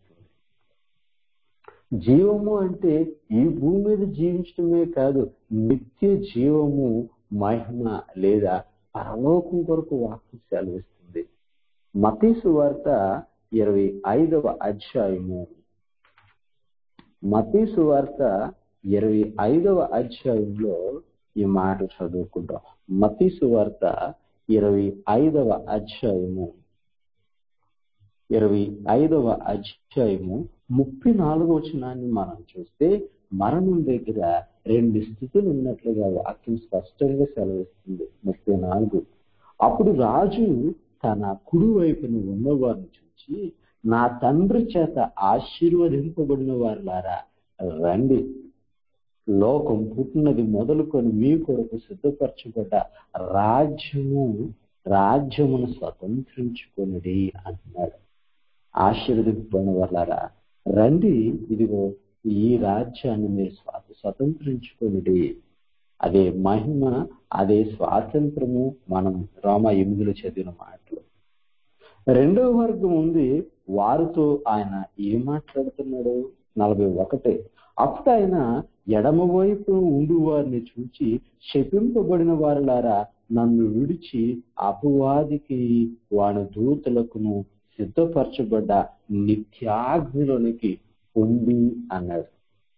జీవము అంటే ఈ భూమి మీద జీవించడమే కాదు నిత్య జీవము మహిమ లేదా పరలోకం కొరకు వాక్యం సెలవిస్తుంది మతీసు వార్త ఇరవై ఐదవ అధ్యాయము మతీసు వార్త ఇరవై ఐదవ అధ్యాయంలో ఈ మాట చదువుకుంటాం మతీసు వార్త ఇరవై ఐదవ అధ్యాయము ఇరవై ఐదవ అధ్యాయము ముప్పై నాలుగో వచనాన్ని మనం చూస్తే మరణం దగ్గర రెండు స్థితులు ఉన్నట్లుగా వాక్యం స్పష్టంగా సెలవిస్తుంది ముప్పై నాలుగు అప్పుడు రాజు తన కుడి వైపున ఉన్నవారిని చూచి నా తండ్రి చేత ఆశీర్వదింపబడిన వారులారా రండి లోకం పుట్టినది మొదలుకొని మీ కొరకు సిద్ధపరచబడ్డ రాజ్యము రాజ్యమును స్వతంత్రించుకొనిది అంటున్నాడు ఆశీర్వదింపబడిన వాళ్ళారా రండి ఇదిగో ఈ రాజ్యాన్ని మీరు స్వా స్వతంత్రించుకొనిది అదే మహిమ అదే స్వాతంత్రము మనం రోమ ఎనిమిదిలో చదివిన మాటలు రెండో వర్గం ఉంది వారితో ఆయన ఏం మాట్లాడుతున్నాడు నలభై ఒకటే అప్పుడు ఆయన ఎడమ వైపు ఉండు వారిని చూచి శపింపబడిన వారులారా నన్ను విడిచి అపవాదికి వాని దూతలకును సిద్ధపరచబడ్డ నిత్యాగ్నిలోనికి పొంది అన్నాడు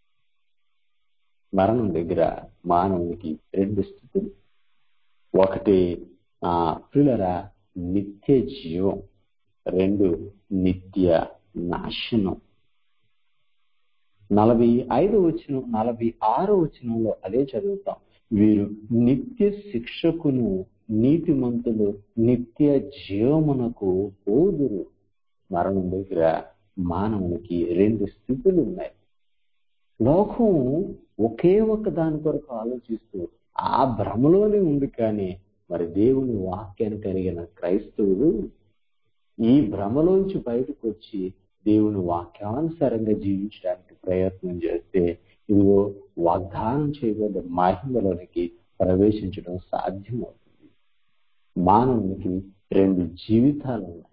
మరణం దగ్గర మానవునికి రెండు స్థితులు ఒకటి ఆ పిల్లల నిత్య జీవం రెండు నిత్య నాశనం నలభై ఐదు వచ్చిన నలభై ఆరు వచనంలో అదే చదువుతాం వీరు నిత్య శిక్షకును నీతిమంతులు నిత్య జీవమునకు పోదురు మరణం దగ్గర మానవునికి రెండు స్థితులు ఉన్నాయి లోకం ఒకే ఒక్క దాని కొరకు ఆలోచిస్తూ ఆ భ్రమలోనే ఉంది కానీ మరి దేవుని వాక్యాన్ని కలిగిన క్రైస్తవుడు ఈ భ్రమలోంచి బయటకు వచ్చి దేవుని వాక్యానుసారంగా జీవించడానికి ప్రయత్నం చేస్తే ఇదిగో వాగ్దానం చేయబడ్డ మహిమలోనికి ప్రవేశించడం సాధ్యమవుతుంది మానవునికి రెండు జీవితాలు ఉన్నాయి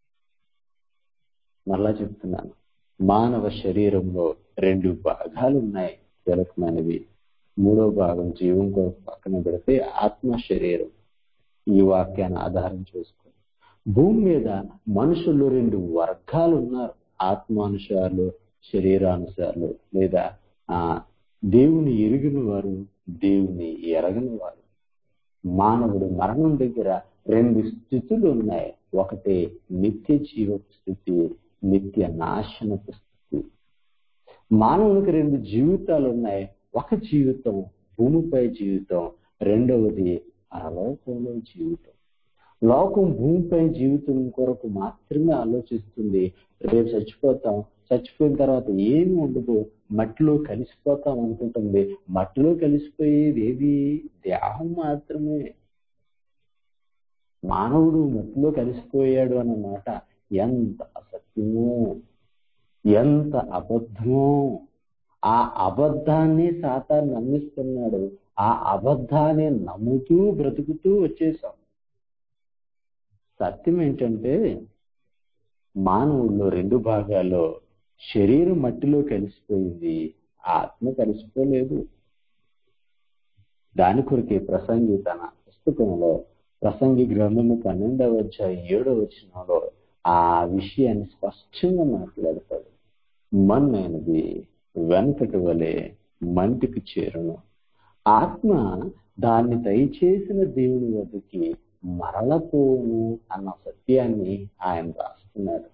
మరలా చెప్తున్నాను మానవ శరీరంలో రెండు భాగాలు ఉన్నాయి కీలకమైనవి మూడో భాగం జీవం కొరకు పక్కన పెడితే ఆత్మ శరీరం ఈ వాక్యాన్ని ఆధారం చేసుకుని భూమి మీద మనుషులు రెండు వర్గాలు ఉన్నారు ఆత్మానుసారులు శరీరానుసారులు లేదా ఆ దేవుని ఎరిగిన వారు దేవుని ఎరగని వారు మానవుడు మరణం దగ్గర రెండు స్థితులు ఉన్నాయి ఒకటి నిత్య జీవపు స్థితి నిత్య నాశనపు స్థితి మానవునికి రెండు జీవితాలు ఉన్నాయి ఒక జీవితం భూమిపై జీవితం రెండవది పరలోకంలో జీవితం లోకం భూమిపై జీవితం కొరకు మాత్రమే ఆలోచిస్తుంది రేపు చచ్చిపోతాం చచ్చిపోయిన తర్వాత ఏమి ఉండదు మట్టిలో కలిసిపోతాం అనుకుంటుంది మట్టిలో కలిసిపోయేది ఏది దేహం మాత్రమే మానవుడు మట్టిలో కలిసిపోయాడు అన్న మాట ఎంత అసత్యమో ఎంత అబద్ధమో ఆ అబద్ధాన్ని సాతాన్ని నమ్మిస్తున్నాడు ఆ అబద్ధాన్ని నమ్ముతూ బ్రతుకుతూ వచ్చేసాం సత్యం ఏంటంటే మానవుల్లో రెండు భాగాల్లో శరీరం మట్టిలో కలిసిపోయింది ఆత్మ కలిసిపోలేదు దాని కొరకే ప్రసంగి తన పుస్తకంలో ప్రసంగి గ్రంథము పన్నెండవ అధ్యాయం ఏడవ వచనంలో ఆ విషయాన్ని స్పష్టంగా మాట్లాడతాడు మన్నైనది వెనకటి వలె మంటికి చేరును ఆత్మ దాన్ని దయచేసిన దేవుని వద్దకి మరలపోను అన్న సత్యాన్ని ఆయన రాస్తున్నాడు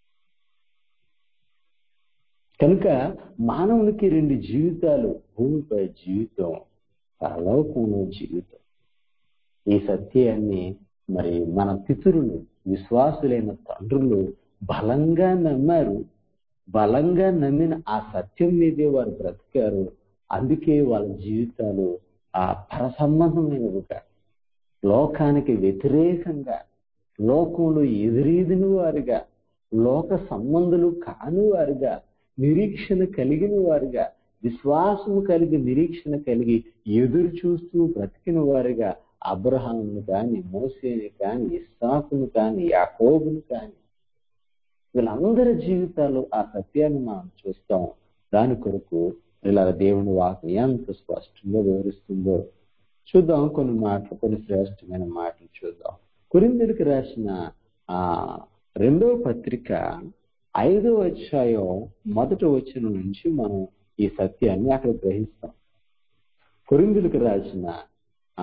కనుక మానవునికి రెండు జీవితాలు భూమిపై జీవితం పరలోకంలో జీవితం ఈ సత్యాన్ని మరి మన పితరులు విశ్వాసులైన తండ్రులు బలంగా నమ్మారు బలంగా నమ్మిన ఆ సత్యం మీదే వారు బ్రతికారు అందుకే వాళ్ళ జీవితాలు ఆ పరసంబంధమైనవిగా లోకానికి వ్యతిరేకంగా లోకంలో ఎదురీదిన వారుగా లోక సంబంధులు కాని వారుగా నిరీక్షణ కలిగిన వారుగా విశ్వాసము కలిగి నిరీక్షణ కలిగి ఎదురు చూస్తూ బ్రతికిన వారుగా అబ్రహామును కాని మోసేని కాని ఇస్సాకును కాని యాకోబును కాని వీళ్ళందరి జీవితాలు ఆ సత్యాన్ని మనం చూస్తాం దాని కొరకు ఇలా దేవుని వాక్యం ఎంత స్పష్టంగా వివరిస్తుందో చూద్దాం కొన్ని మాటలు కొన్ని శ్రేష్టమైన మాటలు చూద్దాం కురిందుడికి రాసిన ఆ రెండవ పత్రిక ఐదో అధ్యాయం మొదటి వచ్చిన నుంచి మనం ఈ సత్యాన్ని అక్కడ గ్రహిస్తాం కురిందులకు రాసిన ఆ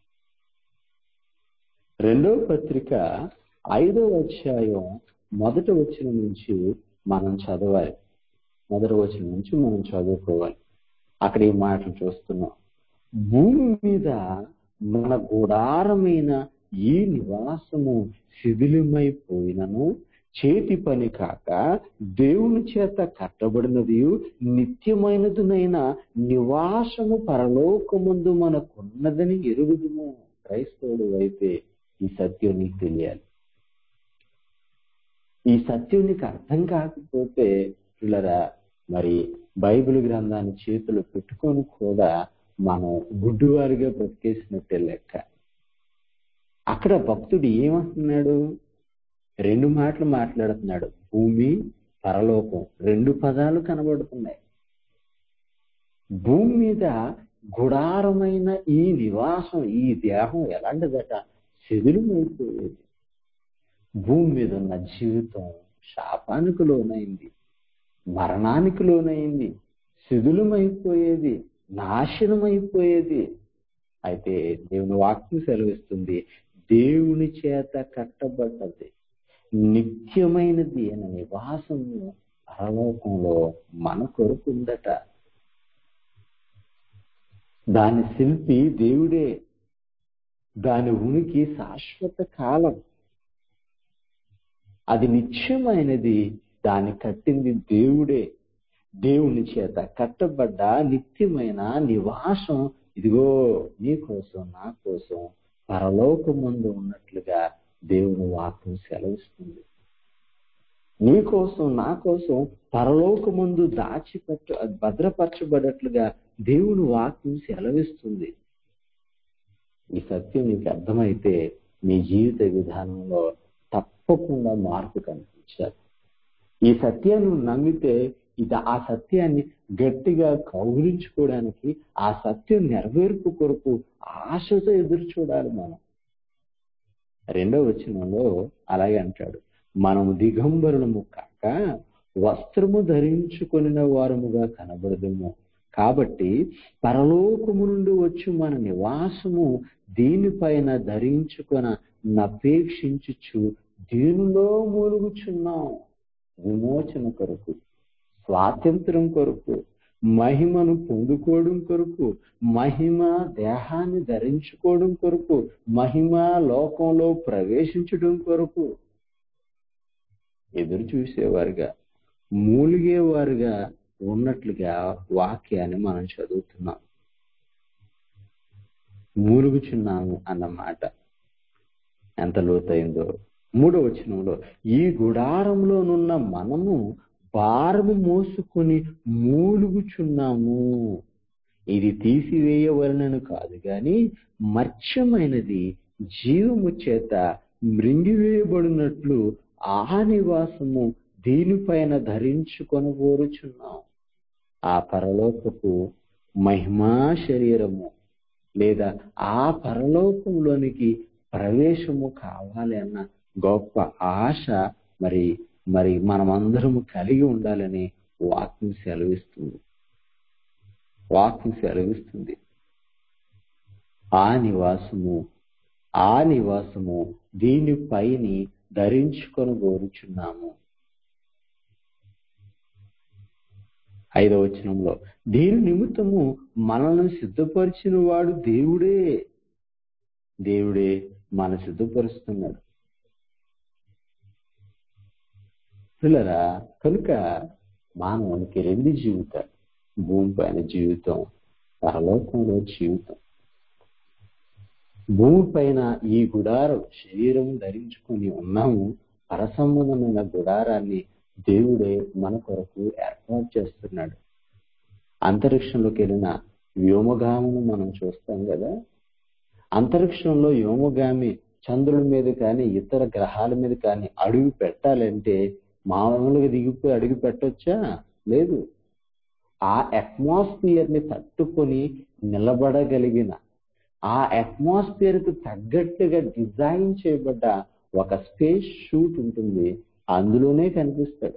రెండవ పత్రిక ఐదో అధ్యాయం మొదటి వచ్చిన నుంచి మనం చదవాలి మొదటి వచ్చిన నుంచి మనం చదువుకోవాలి అక్కడ ఈ మాటలు చూస్తున్నాం భూమి మీద మన గుడారమైన ఈ నివాసము శిథిలమైపోయినను చేతి పని కాక దేవుని చేత కట్టబడినది నిత్యమైనదినైన నివాసము పరలోకముందు మనకున్నదని ఎరుగుదుము క్రైస్తవుడు అయితే ఈ సత్యం నీకు తెలియాలి ఈ సత్యం నీకు అర్థం కాకపోతే పిల్లరా మరి బైబిల్ గ్రంథాన్ని చేతులు పెట్టుకొని కూడా మనం గుడ్డివారిగా బ్రతికేసినట్టే లెక్క అక్కడ భక్తుడు ఏమంటున్నాడు రెండు మాటలు మాట్లాడుతున్నాడు భూమి పరలోకం రెండు పదాలు కనబడుతున్నాయి భూమి మీద గుడారమైన ఈ నివాసం ఈ దేహం ఎలాంటిదట శిథిలమైపోయేది భూమి మీద ఉన్న జీవితం శాపానికి లోనైంది మరణానికి లోనైంది శిథిలమైపోయేది నాశనమైపోయేది అయితే దేవుని వాక్యం సెలవిస్తుంది దేవుని చేత కట్టబడ్డది నిత్యమైనది అనే నివాసము పరలోకంలో మన కొరకుందట దాని శిల్పి దేవుడే దాని ఉనికి శాశ్వత కాలం అది నిత్యమైనది దాన్ని కట్టింది దేవుడే దేవుని చేత కట్టబడ్డ నిత్యమైన నివాసం ఇదిగో నీ కోసం నా కోసం పరలోకమందు ఉన్నట్లుగా దేవుని వాక్యం సెలవిస్తుంది నీ కోసం నా కోసం పరలోకమందు దాచిపెట్ట భద్రపరచబడట్లుగా దేవుని వాక్యం సెలవిస్తుంది ఈ సత్యం నీకు అర్థమైతే నీ జీవిత విధానంలో తప్పకుండా మార్పు కనిపించాలి ఈ సత్యాన్ని నువ్వు నమ్మితే ఇది ఆ సత్యాన్ని గట్టిగా కౌగిలించుకోవడానికి ఆ సత్యం నెరవేర్పు కొరకు ఆశతో ఎదురు చూడాలి మనం రెండో వచనంలో అలాగే అంటాడు మనము దిగంబరులము కాక వస్త్రము ధరించుకొనిన వారముగా కనబడదుము కాబట్టి పరలోకము నుండి వచ్చి మన నివాసము దీనిపైన ధరించుకొన నపేక్షించుచు దీనిలో మూలుగుచున్నాం విమోచన కొరకు స్వాతంత్రం కొరకు మహిమను పొందుకోవడం కొరకు మహిమ దేహాన్ని ధరించుకోవడం కొరకు మహిమ లోకంలో ప్రవేశించడం కొరకు ఎదురు చూసేవారుగా మూలిగేవారుగా ఉన్నట్లుగా వాక్యాన్ని మనం చదువుతున్నాం మూలుగుచున్నాము అన్నమాట ఎంత లోతైందో మూడో వచనంలో ఈ గుడారంలోనున్న మనము భారము మోసుకొని మూలుగుచున్నాము ఇది తీసివేయవలనను కాదు గాని మత్స్యమైనది జీవము చేత మృంగివేయబడినట్లు ఆ నివాసము దీనిపైన ధరించుకొనబోరుచున్నాం ఆ పరలోకపు మహిమా శరీరము లేదా ఆ పరలోకంలోనికి ప్రవేశము కావాలి అన్న గొప్ప ఆశ మరి మరి మనమందరము కలిగి ఉండాలని వాక్యం సెలవిస్తుంది వాక్యం సెలవిస్తుంది ఆ నివాసము ఆ నివాసము దీనిపైని ధరించుకొని కోరుచున్నాము ఐదవ వచనంలో దీని నిమిత్తము మనల్ని సిద్ధపరిచిన వాడు దేవుడే దేవుడే మన సిద్ధపరుస్తున్నాడు పిల్లరా కనుక మానవునికి రెండు జీవితాలు భూమి పైన జీవితం పరలోకంలో జీవితం భూమి పైన ఈ గుడారం శరీరం ధరించుకొని ఉన్నాము పరసంబంధమైన గుడారాన్ని దేవుడే మన కొరకు ఏర్పాటు చేస్తున్నాడు అంతరిక్షంలోకి వెళ్ళిన వ్యోమగామును మనం చూస్తాం కదా అంతరిక్షంలో వ్యోమగామి చంద్రుడి మీద కానీ ఇతర గ్రహాల మీద కానీ అడుగు పెట్టాలంటే మామూలుగా దిగిపోయి అడుగు పెట్టొచ్చా లేదు ఆ అట్మాస్ఫియర్ ని తట్టుకొని నిలబడగలిగిన ఆ అట్మాస్ఫియర్ కు తగ్గట్టుగా డిజైన్ చేయబడ్డ ఒక స్పేస్ షూట్ ఉంటుంది అందులోనే కనిపిస్తాడు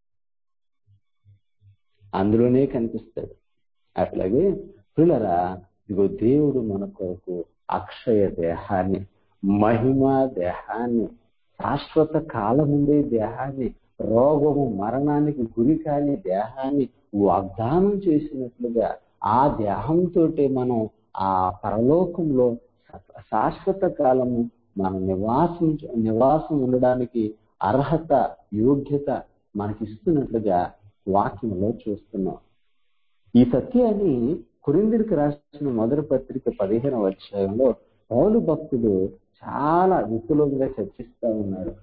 అందులోనే కనిపిస్తాడు అట్లాగే పిల్లరా ఇదిగో దేవుడు మన కొరకు అక్షయ దేహాన్ని మహిమ దేహాన్ని శాశ్వత కాలముందే దేహాన్ని రోగము మరణానికి గురి కాని దేహాన్ని వాగ్దానం చేసినట్లుగా ఆ దేహంతో మనం ఆ పరలోకంలో శాశ్వత కాలము మన నివాసం నివాసం ఉండడానికి అర్హత యోగ్యత మనకిస్తున్నట్లుగా వాక్యంలో చూస్తున్నాం ఈ సత్యాన్ని కురిందిరికి రాసిన మొదటి పత్రిక పదిహేను అధ్యాయంలో పౌలు భక్తుడు చాలా విపులంగా చర్చిస్తా ఉన్నాడు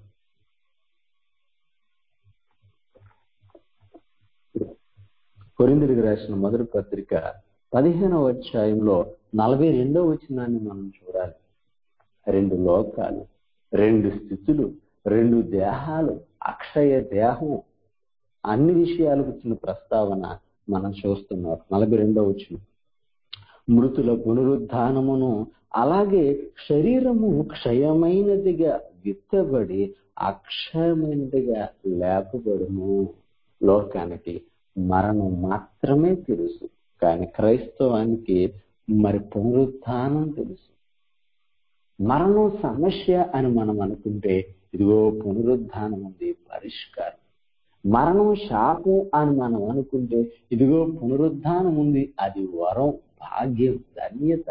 కొరిందిరికి రాసిన మొదటి పత్రిక పదిహేనవ అధ్యాయంలో నలభై రెండవ వచనాన్ని మనం చూడాలి రెండు లోకాలు రెండు స్థితులు రెండు దేహాలు అక్షయ దేహం అన్ని విషయాలకు వచ్చిన ప్రస్తావన మనం చూస్తున్నాం నలభై రెండవ వచనం మృతుల పునరుద్ధానమును అలాగే శరీరము క్షయమైనదిగా విత్తబడి అక్షయమైనదిగా లేపబడును లోకానికి మరణం మాత్రమే తెలుసు కానీ క్రైస్తవానికి మరి పునరుత్థానం తెలుసు మరణం సమస్య అని మనం అనుకుంటే ఇదిగో పునరుద్ధానం ఉంది పరిష్కారం మరణం శాపం అని మనం అనుకుంటే ఇదిగో పునరుద్ధానం ఉంది అది వరం భాగ్యం ధన్యత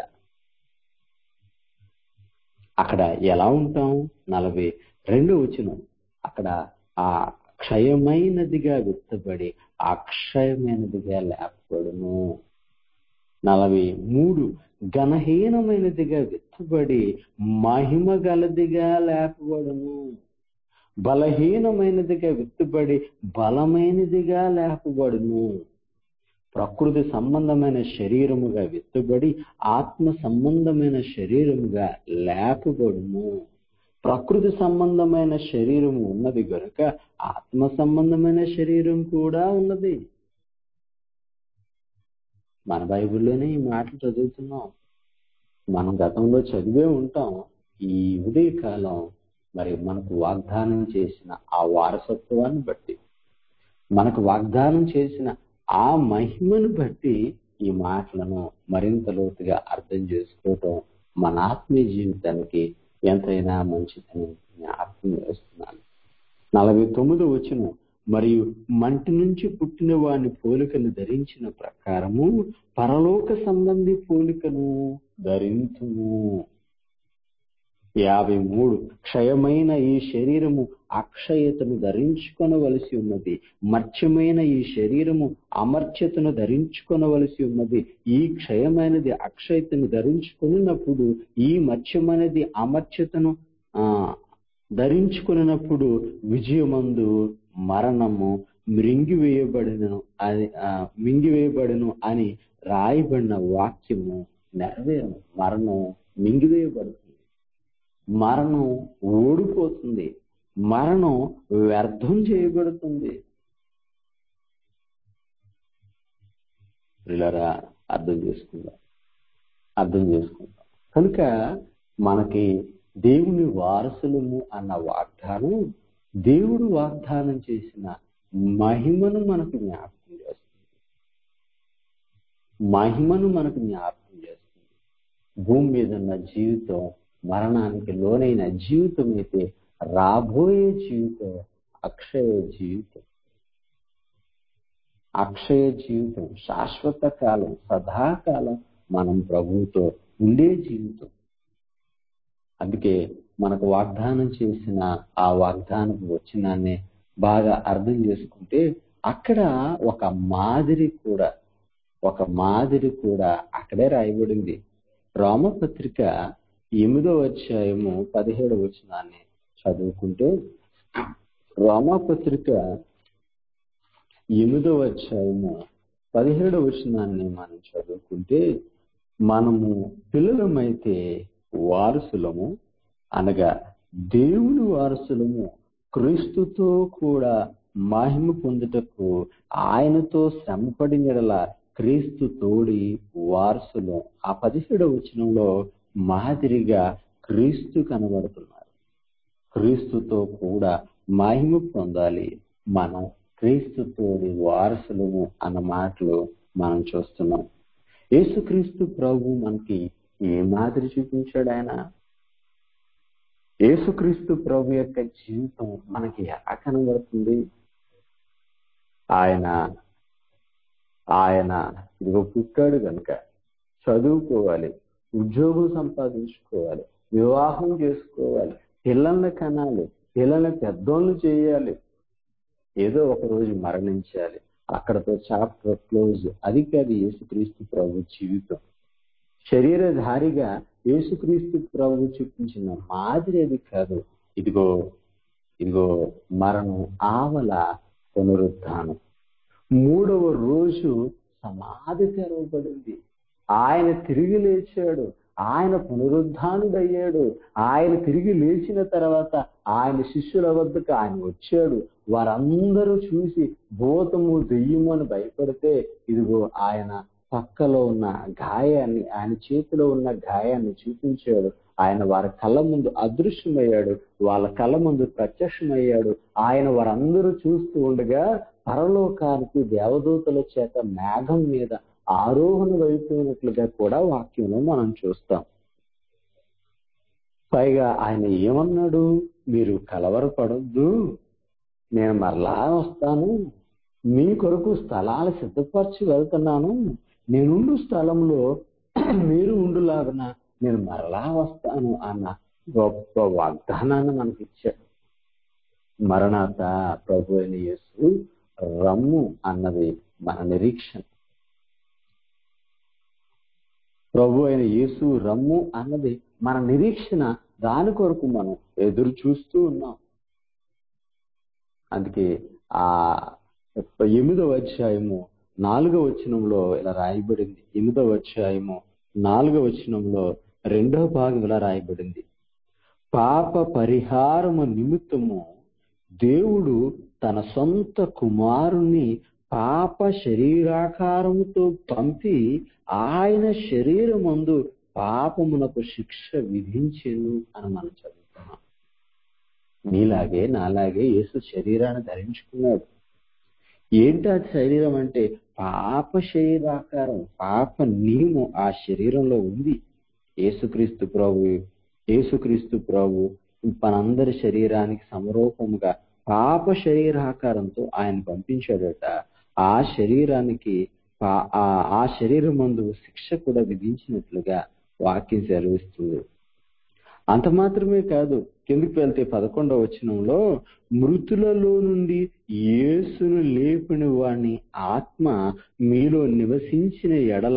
అక్కడ ఎలా ఉంటాం నలభై రెండు వచనం అక్కడ ఆ క్షయమైనదిగా విత్తబడి అక్షయమైనదిగా లేపబడును నలభై మూడు ఘనహీనమైనదిగా విత్తబడి మహిమ గలదిగా లేపబడును బలహీనమైనదిగా విత్తుబడి బలమైనదిగా లేపబడును ప్రకృతి సంబంధమైన శరీరముగా విత్తుబడి ఆత్మ సంబంధమైన శరీరముగా లేపబడును ప్రకృతి సంబంధమైన శరీరము ఉన్నది గనుక ఆత్మ సంబంధమైన శరీరం కూడా ఉన్నది మన బైబిల్లోనే ఈ మాటలు చదువుతున్నాం మనం గతంలో చదివే ఉంటాం ఈ ఉదయ కాలం మరి మనకు వాగ్దానం చేసిన ఆ వారసత్వాన్ని బట్టి మనకు వాగ్దానం చేసిన ఆ మహిమను బట్టి ఈ మాటలను మరింత లోతుగా అర్థం చేసుకోవటం మన ఆత్మీయ జీవితానికి ఎంతైనా మంచిదని జ్ఞాపకం చేస్తున్నాను నలభై తొమ్మిది వచ్చిన మరియు మంటి నుంచి పుట్టిన వాని పోలికను ధరించిన ప్రకారము పరలోక సంబంధి పోలికను ధరించుము యాభై మూడు క్షయమైన ఈ శరీరము అక్షయతను ధరించుకొనవలసి ఉన్నది మర్చ్యమైన ఈ శరీరము అమర్చ్యతను ధరించుకొనవలసి ఉన్నది ఈ క్షయమైనది అక్షయతను ధరించుకున్నప్పుడు ఈ మత్స్యమైనది అమర్చ్యతను ఆ ధరించుకున్నప్పుడు విజయమందు మరణము మృంగివేయబడినను అది మింగివేయబడిను అని రాయబడిన వాక్యము నెరవేరు మరణం మింగివేయబడుతుంది మరణం ఓడిపోతుంది మరణం వ్యర్థం చేయబడుతుంది పిల్లరా అర్థం చేసుకుందాం అర్థం చేసుకుందాం కనుక మనకి దేవుని వారసులము అన్న వాగ్దానం దేవుడు వాగ్దానం చేసిన మహిమను మనకు జ్ఞాపకం చేస్తుంది మహిమను మనకు జ్ఞాపకం చేస్తుంది భూమి మీద ఉన్న జీవితం మరణానికి లోనైన జీవితం అయితే రాబోయే జీవితం అక్షయ జీవితం అక్షయ జీవితం శాశ్వత కాలం సదాకాలం మనం ప్రభువుతో ఉండే జీవితం అందుకే మనకు వాగ్దానం చేసిన ఆ వాగ్దానపు వచ్చినాన్ని బాగా అర్థం చేసుకుంటే అక్కడ ఒక మాదిరి కూడా ఒక మాదిరి కూడా అక్కడే రాయబడింది రోమపత్రిక ఎనిమిదో అధ్యాయము పదిహేడు వచనాన్ని చదువుకుంటే రోమాపత్రిక ఎనిమిదో అధ్యాయము పదిహేడు వచనాన్ని మనం చదువుకుంటే మనము పిల్లలమైతే వారసులము అనగా దేవుని వారసులము క్రీస్తుతో కూడా మహిమ పొందుటకు ఆయనతో శ్రమపడినడల క్రీస్తు తోడి వారసులు ఆ పదిహేడవ వచనంలో మాదిరిగా క్రీస్తు కనబడుతున్నారు క్రీస్తుతో కూడా మహిమ పొందాలి మనం క్రీస్తు తోడి వారసులము అన్న మాటలు మనం చూస్తున్నాం యేసుక్రీస్తు ప్రభు మనకి ఏ మాదిరి చూపించాడు ఆయన యేసుక్రీస్తు ప్రభు యొక్క జీవితం మనకి ఎలా కనబడుతుంది ఆయన ఆయన ఇదిగో పుట్టాడు కనుక చదువుకోవాలి ఉద్యోగం సంపాదించుకోవాలి వివాహం చేసుకోవాలి పిల్లల్ని కనాలి పిల్లల్ని పెద్దోళ్ళు చేయాలి ఏదో ఒక రోజు మరణించాలి అక్కడతో చాప్టర్ క్లోజ్ అది కాదు యేసుక్రీస్తు ప్రభు జీవితం శరీరధారిగా యేసుక్రీస్తు ప్రభు చూపించిన మాదిరి అది కాదు ఇదిగో ఇదిగో మరణం ఆవల పునరుద్ధానం మూడవ రోజు సమాధి తెరవబడింది ఆయన తిరిగి లేచాడు ఆయన పునరుద్ధానుడయ్యాడు ఆయన తిరిగి లేచిన తర్వాత ఆయన శిష్యుల వద్దకు ఆయన వచ్చాడు వారందరూ చూసి భూతము దెయ్యము అని భయపడితే ఇదిగో ఆయన పక్కలో ఉన్న గాయాన్ని ఆయన చేతిలో ఉన్న గాయాన్ని చూపించాడు ఆయన వారి కళ్ళ ముందు అదృశ్యమయ్యాడు వాళ్ళ కళ్ళ ముందు ప్రత్యక్షమయ్యాడు ఆయన వారందరూ చూస్తూ ఉండగా పరలోకానికి దేవదూతల చేత మేఘం మీద ఆరోహణ వైపోయినట్లుగా కూడా వాక్యంలో మనం చూస్తాం పైగా ఆయన ఏమన్నాడు మీరు కలవరపడొద్దు నేను మరలా వస్తాను మీ కొరకు స్థలాలు సిద్ధపరచి వెళ్తున్నాను నేనుండు స్థలంలో మీరు ఉండులాగున నేను మరలా వస్తాను అన్న గొప్ప వాగ్దానాన్ని మనకి ఇచ్చాడు మరణాత ప్రభు అయిన యేసు రమ్ము అన్నది మన నిరీక్షణ ప్రభు అయిన యేసు రమ్ము అన్నది మన నిరీక్షణ దాని కొరకు మనం ఎదురు చూస్తూ ఉన్నాం అందుకే ఆ ఎనిమిదవ అధ్యాయము నాలుగవ వచనంలో ఇలా రాయబడింది ఎనిమిదవ అధ్యాయము నాలుగవ వచనంలో రెండవ భాగం ఇలా రాయబడింది పాప పరిహారము నిమిత్తము దేవుడు తన సొంత కుమారుణ్ణి పాప శరీరాకారముతో పంపి ఆయన శరీరమందు పాపమునకు శిక్ష విధించెను అని మనం చదువుతున్నాం నీలాగే నాలాగే యేసు శరీరాన్ని ధరించుకున్నాడు ఏంటి ఆ శరీరం అంటే పాప శరీరాకారం పాప నియమం ఆ శరీరంలో ఉంది యేసుక్రీస్తు ప్రభు యేసుక్రీస్తు ప్రభు మనందరి శరీరానికి సమరూపముగా పాప శరీరాకారంతో ఆయన పంపించాడట ఆ శరీరానికి ఆ శరీరం మందు శిక్ష కూడా విధించినట్లుగా వాక్యం సెలవిస్తుంది అంత మాత్రమే కాదు కిందికి వెళ్తే పదకొండవ వచనంలో మృతులలో నుండి యేసును లేపిన వాణ్ణి ఆత్మ మీలో నివసించిన ఎడల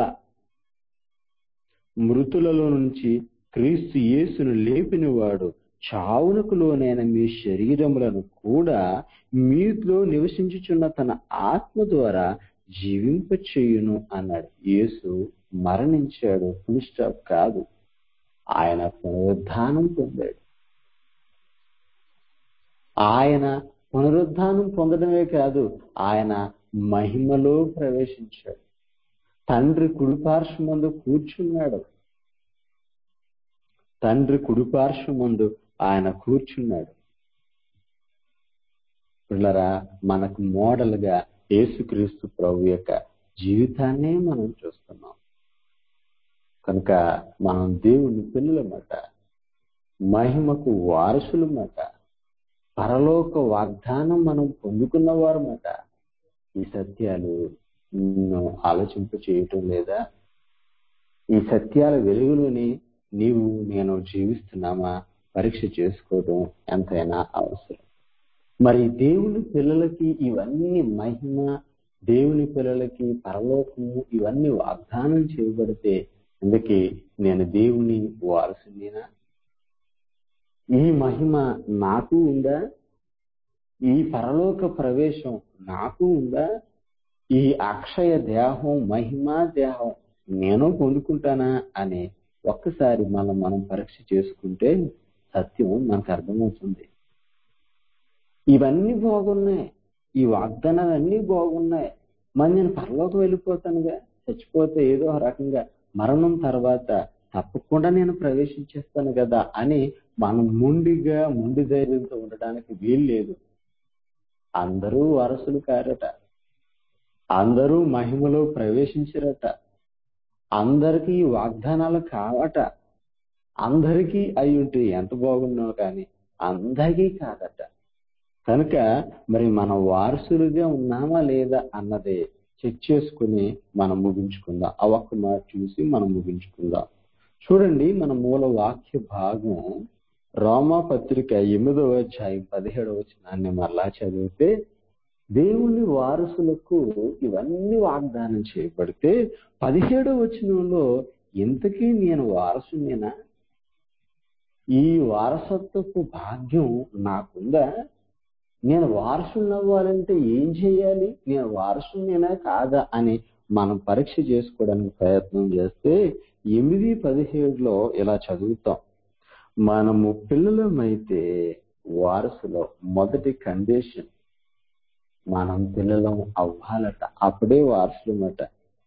మృతులలో నుంచి క్రీస్తు యేసును లేపిన వాడు చావునకు లోనైన మీ శరీరములను కూడా మీలో నివసించుచున్న తన ఆత్మ ద్వారా జీవింపచేయును అన్నాడు యేసు మరణించాడు ఫుల్ స్టాప్ కాదు ఆయన పునరుద్ధానం పొందాడు ఆయన పునరుద్ధానం పొందడమే కాదు ఆయన మహిమలో ప్రవేశించాడు తండ్రి కుడిపార్శ్వమందు కూర్చున్నాడు తండ్రి కుడిపార్శ్వమందు ఆయన కూర్చున్నాడు పిల్లరా మనకు మోడల్ గా యేసుక్రీస్తు ప్రభు యొక్క జీవితాన్నే మనం చూస్తున్నాం కనుక మనం దేవుని పిల్లలమాట మహిమకు వారసులమాట పరలోక వాగ్దానం మనం పొందుకున్నవారమాట ఈ సత్యాలు ఆలోచింప చేయటం లేదా ఈ సత్యాల వెలుగులోని నీవు నేను జీవిస్తున్నామా పరీక్ష చేసుకోవడం ఎంతైనా అవసరం మరి దేవుని పిల్లలకి ఇవన్నీ మహిమ దేవుని పిల్లలకి పరలోకము ఇవన్నీ వాగ్దానం చేయబడితే అందుకే నేను దేవుని వారసునేనా ఈ మహిమ నాకు ఉందా ఈ పరలోక ప్రవేశం నాకు ఉందా ఈ అక్షయ దేహం మహిమా దేహం నేను పొందుకుంటానా అని ఒక్కసారి మనం మనం పరీక్ష చేసుకుంటే సత్యం మనకు అర్థమవుతుంది ఇవన్నీ బాగున్నాయి ఈ వాగ్దానాలు అన్నీ బాగున్నాయి మరి నేను పరలోకి వెళ్ళిపోతానుగా చచ్చిపోతే ఏదో రకంగా మరణం తర్వాత తప్పకుండా నేను ప్రవేశించేస్తాను కదా అని మనం ముండిగా ముండి ధైర్యంతో ఉండడానికి వీలు లేదు అందరూ వారసులు కారట అందరూ మహిమలో ప్రవేశించారట అందరికీ వాగ్దానాలు కావట అందరికీ అయి ఉంటే ఎంత బాగున్నావు కానీ అందరికీ కాదట కనుక మరి మన వారసులుగా ఉన్నామా లేదా అన్నదే చెక్ చేసుకుని మనం ముగించుకుందాం ఆ ఒక్క మాట చూసి మనం ముగించుకుందాం చూడండి మన మూల వాక్య భాగం రోమా పత్రిక ఎనిమిదవ అధ్యాయం పదిహేడవ వచనాన్ని మరలా చదివితే దేవుని వారసులకు ఇవన్నీ వాగ్దానం చేయబడితే పదిహేడవ వచనంలో ఇంతకీ నేను వారసునేనా ఈ వారసత్వపు భాగ్యం నాకుందా నేను వారసుని అవ్వాలంటే ఏం చేయాలి నేను వారసునేనా కాదా అని మనం పరీక్ష చేసుకోవడానికి ప్రయత్నం చేస్తే ఎనిమిది పదిహేడులో ఇలా చదువుతాం మనము పిల్లలమైతే వారసులో మొదటి కండిషన్ మనం పిల్లలం అవ్వాలట అప్పుడే వారసులమట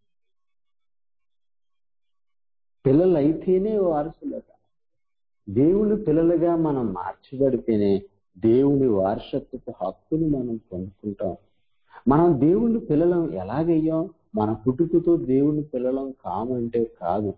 పిల్లలైతేనే వారసులట దేవుని పిల్లలుగా మనం మార్చబడితేనే దేవుని వారసత్వపు హక్కును మనం పొందుకుంటాం మనం దేవుని పిల్లలం ఎలాగయ్యాం మన పుట్టుకతో దేవుని పిల్లలం కామంటే కాదు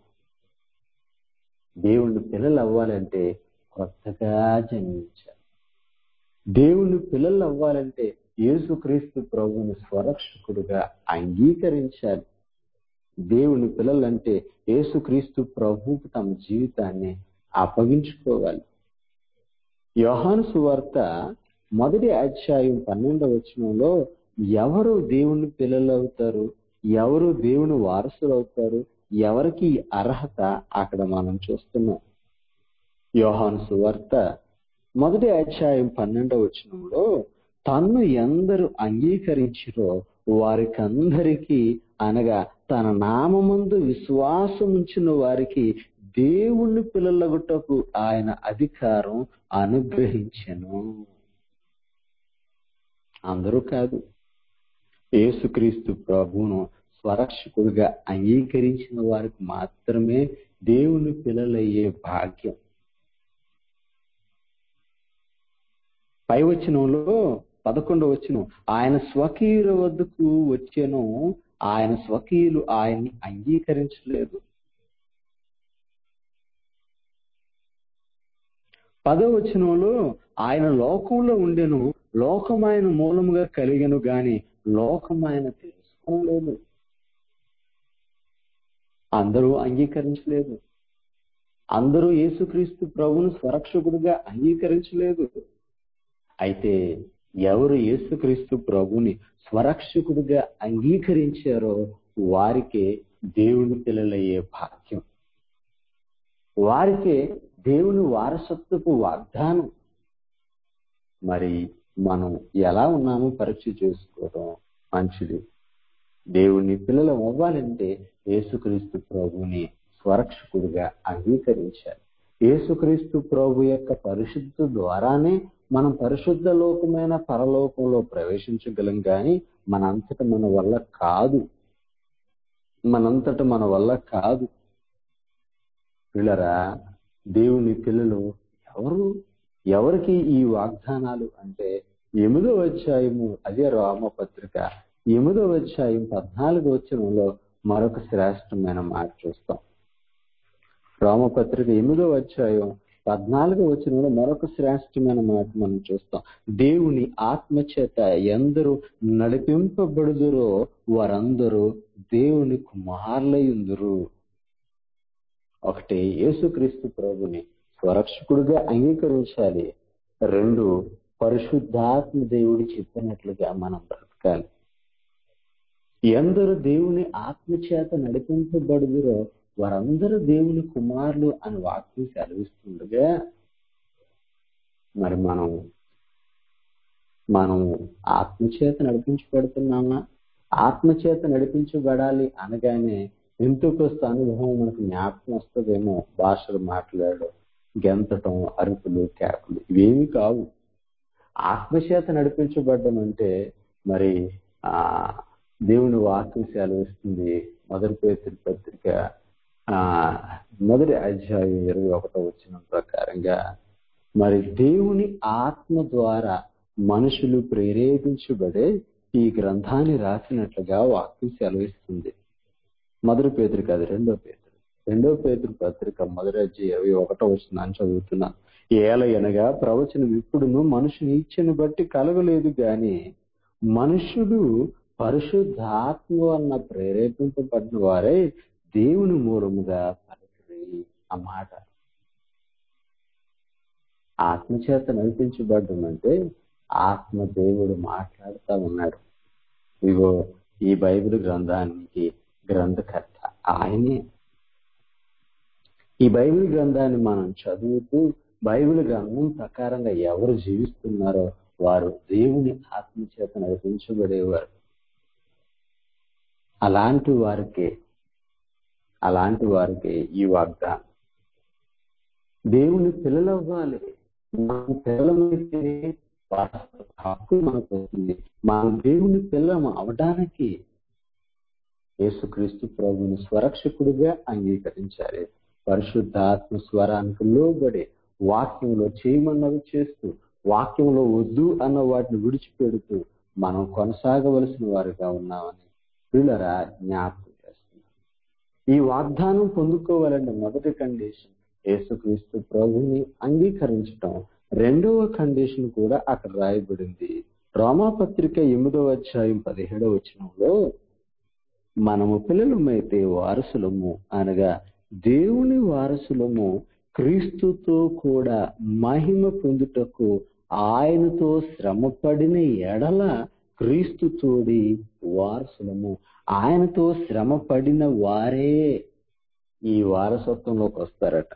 దేవుని పిల్లలు అవ్వాలంటే కొత్తగా జన్మించాలి దేవుని పిల్లలు అవ్వాలంటే యేసుక్రీస్తు ప్రభుని స్వరక్షకుడుగా అంగీకరించాలి దేవుని పిల్లలంటే యేసుక్రీస్తు ప్రభువుకు తమ జీవితాన్ని అప్పగించుకోవాలి యోహాను సువార్త మొదటి అధ్యాయం పన్నెండవ వచనంలో ఎవరు దేవుని పిల్లలు అవుతారు ఎవరు దేవుని వారసులు అవుతారు ఎవరికి ఈ అర్హత అక్కడ మనం చూస్తున్నాం యోహాను సువార్త మొదటి అధ్యాయం పన్నెండవ వచనంలో తన్ను ఎందరు అంగీకరించిరో వారికందరికీ అనగా తన నామమందు విశ్వాసం ఉంచిన వారికి దేవుని పిల్లలగుటకు ఆయన అధికారం అనుగ్రహించెను అందరూ కాదు యేసుక్రీస్తు ప్రభువును స్వరక్షకుడిగా అంగీకరించిన వారికి మాత్రమే దేవుని పిల్లలయ్యే భాగ్యం పై వచనంలో పదకొండవ వచనం ఆయన స్వకీయుల వద్దకు వచ్చెను ఆయన స్వకీయులు ఆయన్ని అంగీకరించలేదు పదో వచనంలో ఆయన లోకంలో ఉండెను లోకం ఆయన మూలముగా కలిగను గాని లోకం ఆయన తెలుసుకోలేదు అందరూ అంగీకరించలేదు అందరూ యేసుక్రీస్తు ప్రభువును స్వరక్షకుడిగా అంగీకరించలేదు అయితే ఎవరు యేసుక్రీస్తు ప్రభుని స్వరక్షకుడిగా అంగీకరించారో వారికే దేవుని పిల్లలయ్యే భాగ్యం వారికే దేవుని వారసత్వపు వాగ్దానం మరి మనం ఎలా ఉన్నామో పరీక్ష చేసుకోవడం మంచిది దేవుని పిల్లలు అవ్వాలంటే యేసుక్రీస్తు ప్రభుని స్వరక్షకుడిగా అంగీకరించాలి యేసుక్రీస్తు ప్రభు యొక్క పరిశుద్ధ ద్వారానే మనం పరిశుద్ధ లోకమైన పరలోకంలో ప్రవేశించగలం కానీ మనంతట మన వల్ల కాదు మనంతట మన వల్ల కాదు పిల్లరా దేవుని పిల్లలు ఎవరు ఎవరికి ఈ వాగ్దానాలు అంటే ఎనిమిదో అధ్యాయము అదే రామపత్రిక ఎనిమిదో అధ్యాయం పద్నాలుగో వచనంలో మరొక శ్రేష్టమైన మాట చూస్తాం రామపత్రిక ఎనిమిదో అధ్యాయం పద్నాలుగో వచనంలో మరొక శ్రేష్టమైన మాట మనం చూస్తాం దేవుని ఆత్మచేత ఎందరూ నడిపింపబడుదురో వారందరూ దేవుని కుమారులయుందురు ఒకటి యేసుక్రీస్తు ప్రభుని స్వరక్షకుడిగా అంగీకరించాలి రెండు పరిశుద్ధాత్మ దేవుడి చెప్పినట్లుగా మనం బ్రతకాలి ఎందరు దేవుని ఆత్మచేత నడిపింపబడుదురో వారందరూ దేవుని కుమారులు అని వాక్యం సెలవిస్తుండగా మరి మనం మనం ఆత్మచేత నడిపించబడుతున్నామా ఆత్మచేత నడిపించబడాలి అనగానే ఎంతో కొంత అనుభవం మనకు జ్ఞాపకం వస్తుందేమో భాషలు మాట్లాడడం గెంతటం అరుపులు కేకలు ఇవేమి కావు ఆత్మచేత నడిపించబడ్డం అంటే మరి ఆ దేవుని వాక్యం సెలవిస్తుంది మొదటి పేరు పత్రిక ఆ మొదటి అధ్యాయం ఇరవై ఒకటో వచ్చిన ప్రకారంగా మరి దేవుని ఆత్మ ద్వారా మనుషులు ప్రేరేపించబడే ఈ గ్రంథాన్ని రాసినట్లుగా వాక్యం సెలవిస్తుంది మొదటి పేదరికి అది రెండో పేదరు రెండో పేదరు పత్రిక మొదటి అధ్యాయం ఇరవై ఒకటో వచ్చిన చదువుతున్నాను ఏలయనగా ప్రవచనం ఇప్పుడును మనుషుని ఇచ్చని బట్టి కలగలేదు గాని మనుషుడు పరిశుద్ధాత్మ వలన ప్రేరేపింపబడిన వారే దేవుని మూలముగా పలికిరి ఆ మాట ఆత్మచేత నడిపించబడ్డం అంటే ఆత్మ దేవుడు మాట్లాడుతూ ఉన్నాడు ఇగో ఈ బైబిల్ గ్రంథానికి గ్రంథకర్త ఆయనే ఈ బైబిల్ గ్రంథాన్ని మనం చదువుతూ బైబిల్ గ్రంథం ప్రకారంగా ఎవరు జీవిస్తున్నారో వారు దేవుని ఆత్మచేత నడిపించబడేవారు అలాంటి వారికే అలాంటి వారికి ఈ వాగ్దానం దేవుని పిల్లలవ్వాలి మనం పిల్లలమైతే హక్కు మనకు వస్తుంది మనం దేవుని పిల్లం అవడానికి యేసుక్రీస్తు ప్రభుని స్వరక్షకుడిగా అంగీకరించాలి పరిశుద్ధాత్మ స్వరానికి లోబడి వాక్యంలో చేయమన్నవి చేస్తూ వాక్యంలో వద్దు అన్న వాటిని విడిచిపెడుతూ మనం కొనసాగవలసిన వారిగా ఉన్నామని పిల్లరా జ్ఞాపకం చేస్తున్నాం ఈ వాగ్దానం పొందుకోవాలంటే మొదటి కండిషన్ యేసుక్రీస్తు ప్రభుని అంగీకరించటం రెండవ కండిషన్ కూడా అక్కడ రాయబడింది రోమాపత్రిక ఎనిమిదవ అధ్యాయం పదిహేడవ వచనంలో మనము పిల్లలమైతే వారసులము అనగా దేవుని వారసులము క్రీస్తుతో కూడా మహిమ పొందుటకు ఆయనతో శ్రమపడిన ఎడల క్రీస్తు తోడి వారసులము ఆయనతో శ్రమపడిన వారే ఈ వారసత్వంలోకి వస్తారట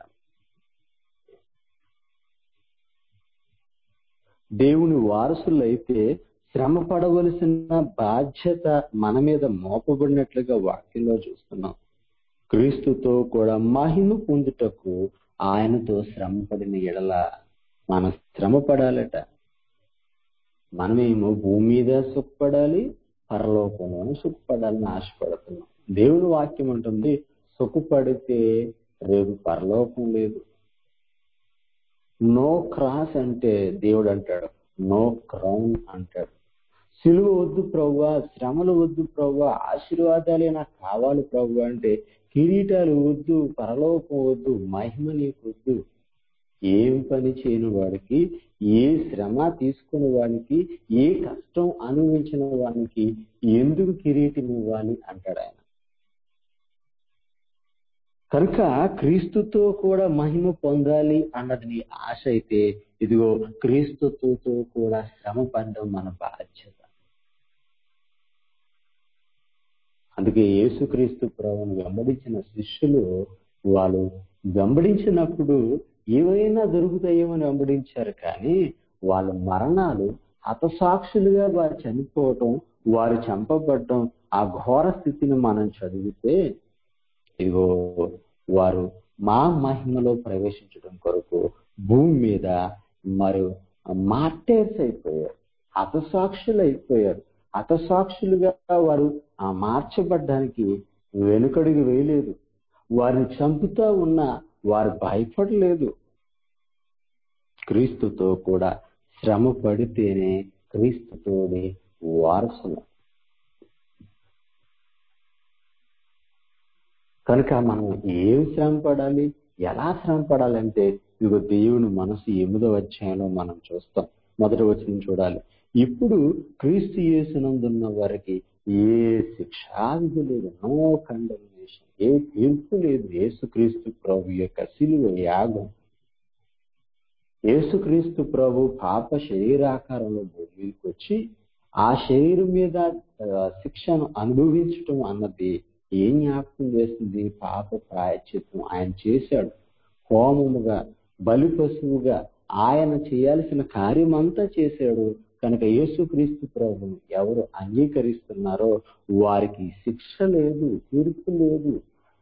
దేవుని వారసులైతే శ్రమ పడవలసిన బాధ్యత మన మీద మోపబడినట్లుగా వాక్యంలో చూస్తున్నాం క్రీస్తుతో కూడా మహిమ పొందుటకు ఆయనతో శ్రమ పడిన ఎడల మనం శ్రమ పడాలట మనమేమో భూమి మీద సుఖపడాలి పరలోకంలోనూ సుఖపడాలని ఆశపడుతున్నాం దేవుని వాక్యం ఉంటుంది సుఖపడితే రేపు పరలోకం లేదు నో క్రాస్ అంటే దేవుడు అంటాడు నో క్రౌన్ అంటాడు సిలువ వద్దు ప్రవ్వా శ్రమలు వద్దు ప్రవ్వా ఆశీర్వాదాలే నాకు కావాలి ప్రభు అంటే కిరీటాలు వద్దు పరలోకం వద్దు మహిమ నీకు వద్దు ఏం పని చేయని వాడికి ఏ శ్రమ తీసుకుని వాడికి ఏ కష్టం అనుభవించిన వానికి ఎందుకు కిరీటం ఇవ్వాలి అంటాడు ఆయన కనుక క్రీస్తుతో కూడా మహిమ పొందాలి అన్నది నీ ఆశ అయితే ఇదిగో క్రీస్తుతో కూడా శ్రమ పడడం మన బాధ్యత అందుకే యేసుక్రీస్తు ప్రభువును వెంబడించిన శిష్యులు వాళ్ళు వెంబడించినప్పుడు ఏవైనా దొరుకుతాయేమని వెంబడించారు కానీ వాళ్ళ మరణాలు హతసాక్షులుగా వారు చనిపోవటం వారు చంపబడటం ఆ ఘోర స్థితిని మనం చదివితే ఇదిగో వారు మా మహిమలో ప్రవేశించడం కొరకు భూమి మీద మరియు మార్టేర్స్ అయిపోయారు హతసాక్షులు అయిపోయారు హతసాక్షులుగా వారు ఆ మార్చబడ్డానికి వెనుకడుగు వేయలేదు వారిని చంపుతా ఉన్నా వారు భయపడలేదు క్రీస్తుతో కూడా శ్రమ పడితేనే క్రీస్తుతోని వారసులు కనుక మనం ఏం శ్రమ పడాలి ఎలా శ్రమ పడాలంటే ఇదిగో దేవుని మనసు ఎనిమిదో అధ్యాయంలో మనం చూస్తాం మొదటి వచ్చిన చూడాలి ఇప్పుడు క్రీస్తు యేసునందున్న వారికి ఏ శిక్షావిధి లేదు నో కండమినేషన్ ఏ తీర్పు లేదు యేసుక్రీస్తు ప్రభు యొక్క సిలువ యాగం యేసుక్రీస్తు ప్రభు పాప శరీరాకారంలో భూమికి వచ్చి ఆ శరీరం మీద శిక్షను అనుభవించటం అన్నది ఏం జ్ఞాపకం చేస్తుంది పాప ప్రాయచిత్తం ఆయన చేశాడు హోమముగా బలి పశువుగా ఆయన చేయాల్సిన కార్యం అంతా చేశాడు కనుక యేసుక్రీస్తు ప్రభుని ఎవరు అంగీకరిస్తున్నారో వారికి శిక్ష లేదు తీర్పు లేదు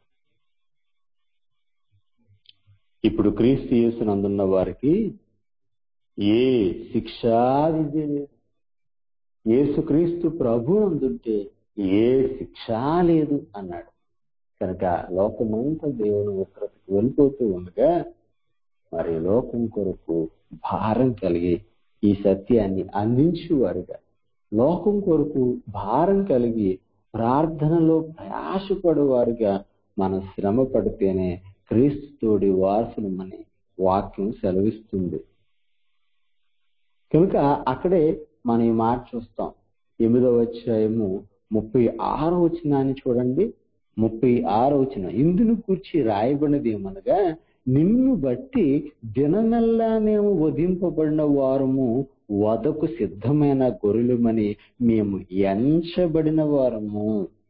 ఇప్పుడు క్రీస్తు యేసునందున్న వారికి ఏ శిక్షావిధి లేదు యేసుక్రీస్తు ప్రభు అందుంటే ఏ శిక్ష లేదు అన్నాడు కనుక లోకమంతా దేవుని ఉత్తరతకు వెళ్ళిపోతూ ఉండగా మరి లోకం కొరకు భారం కలిగి ఈ సత్యాన్ని అందించేవారుగా లోకం కొరకు భారం కలిగి ప్రార్థనలో ప్రయాసపడేవారుగా మనం శ్రమ పడితేనే క్రీస్తుతోడి వారసులమని వాక్యం సెలవిస్తుంది కనుక అక్కడే మనం ఈ మాట చూస్తాం ఎనిమిదవ అధ్యాయము ముప్పై ఆరో వచనాన్ని చూడండి ముప్పై ఆరో వచనం ఇందును కూర్చి రాయబడినది ఏమనగా నిన్ను బట్టి దినమెల్లా మేము వధింపబడిన వారము వదకు సిద్ధమైన గొర్రెలమని మేము ఎంచబడిన వారము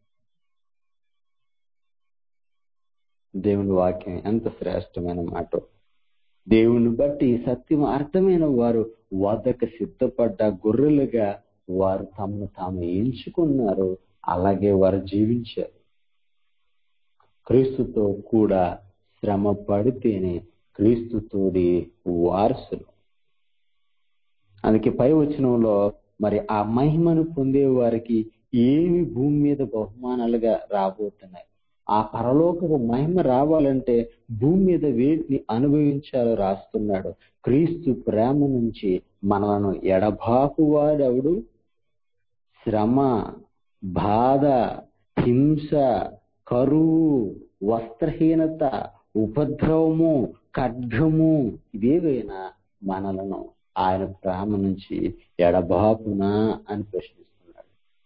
దేవుని వాక్యం ఎంత శ్రేష్టమైన మాట దేవుని బట్టి సత్యం అర్థమైన వారు వదకు సిద్ధపడ్డ గొర్రెలుగా వారు తమను తాము ఎంచుకున్నారు అలాగే వారు జీవించారు క్రీస్తుతో కూడా శ్రమ పడితేనే క్రీస్తుతోడి వారసులు అందుకే పై వచనంలో మరి ఆ మహిమను పొందే వారికి ఏమి భూమి మీద బహుమానాలుగా రాబోతున్నాయి ఆ పరలోకపు మహిమ రావాలంటే భూమి మీద వేటిని అనుభవించాలో రాస్తున్నాడు క్రీస్తు ప్రేమ నుంచి మనలను ఎడబాపువాడవుడు శ్రమ బాధ హింస కరువు వస్త్రహీనత ఉపద్రవము ఖడ్గము ఇవేవైనా మనలను ఆయన ప్రేమ నుంచి ఎడబాపునా అని ప్రశ్నిస్తున్నాడు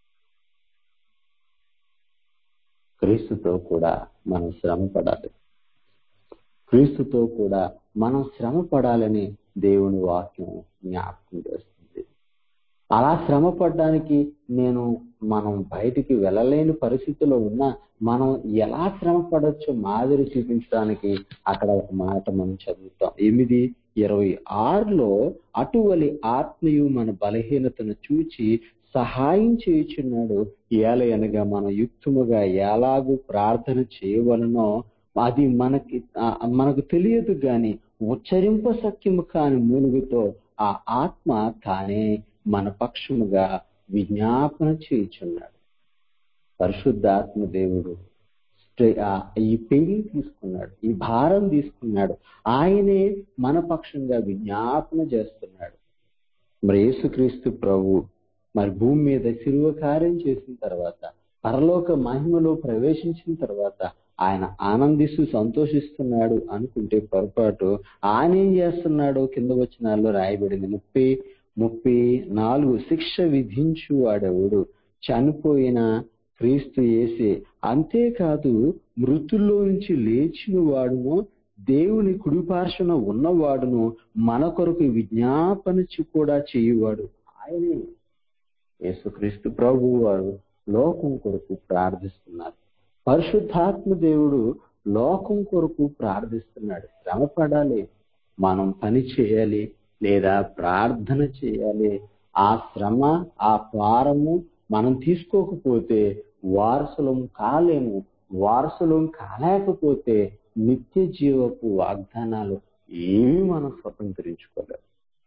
క్రీస్తుతో కూడా మనం శ్రమ పడాలి క్రీస్తుతో కూడా మనం శ్రమ పడాలని దేవుని వాక్యం జ్ఞాపకం చేస్తుంది అలా శ్రమ పడ్డానికి నేను మనం బయటికి వెళ్ళలేని పరిస్థితిలో ఉన్నా మనం ఎలా శ్రమ పడొచ్చో మాదిరి చూపించడానికి అక్కడ ఒక మాట మనం చదువుతాం ఎనిమిది ఇరవై ఆరులో అటువలి ఆత్మయు మన బలహీనతను చూచి సహాయం చేయుచున్నాడు ఏలయనగా మన యుక్తముగా ఎలాగూ ప్రార్థన చేయవలనో అది మనకి ఆ, మనకు తెలియదు గాని ఉచ్చరింప సఖ్యము కాని మూలుగుతో ఆ ఆత్మ తానే మన పక్షముగా విజ్ఞాపన చేయుచున్నాడు పరిశుద్ధాత్మ దేవుడు స్ట్రే- ఆ, ఈ పెయిన్ తీసుకున్నాడు ఈ భారం తీసుకున్నాడు ఆయనే మన పక్షంగా విజ్ఞాపన చేస్తున్నాడు మరి యేసుక్రీస్తు ప్రభు మరి భూమి మీద శిలువ కార్యం చేసిన తర్వాత పరలోక మహిమలో ప్రవేశించిన తర్వాత ఆయన ఆనందిస్తూ సంతోషిస్తున్నాడు అనుకుంటే పొరపాటు ఆయన ఏం చేస్తున్నాడు కింద వచనాల్లో రాయబడింది ముప్పై ముప్పై నాలుగు శిక్ష విధించు వాడెవడు చనిపోయిన క్రీస్తు యేసే అంతేకాదు మృతుల్లో నుంచి లేచిన వాడును దేవుని కుడిపార్శ్వన ఉన్నవాడును మన కొరకు విజ్ఞాపన చే- కూడా చేయువాడు ఆయనే యేసుక్రీస్తు ప్రభు వారు లోకం కొరకు ప్రార్థిస్తున్నారు పరిశుద్ధాత్మ దేవుడు లోకం కొరకు ప్రార్థిస్తున్నాడు శ్రమ పడాలి మనం పని చేయాలి లేదా ప్రార్థన చేయాలి ఆ శ్రమ ఆ భారము మనం తీసుకోకపోతే వారసులం కాలేము వారసులం కాలేకపోతే నిత్య జీవపు వాగ్దానాలు ఏమీ మనం స్వతంత్రించుకోలేము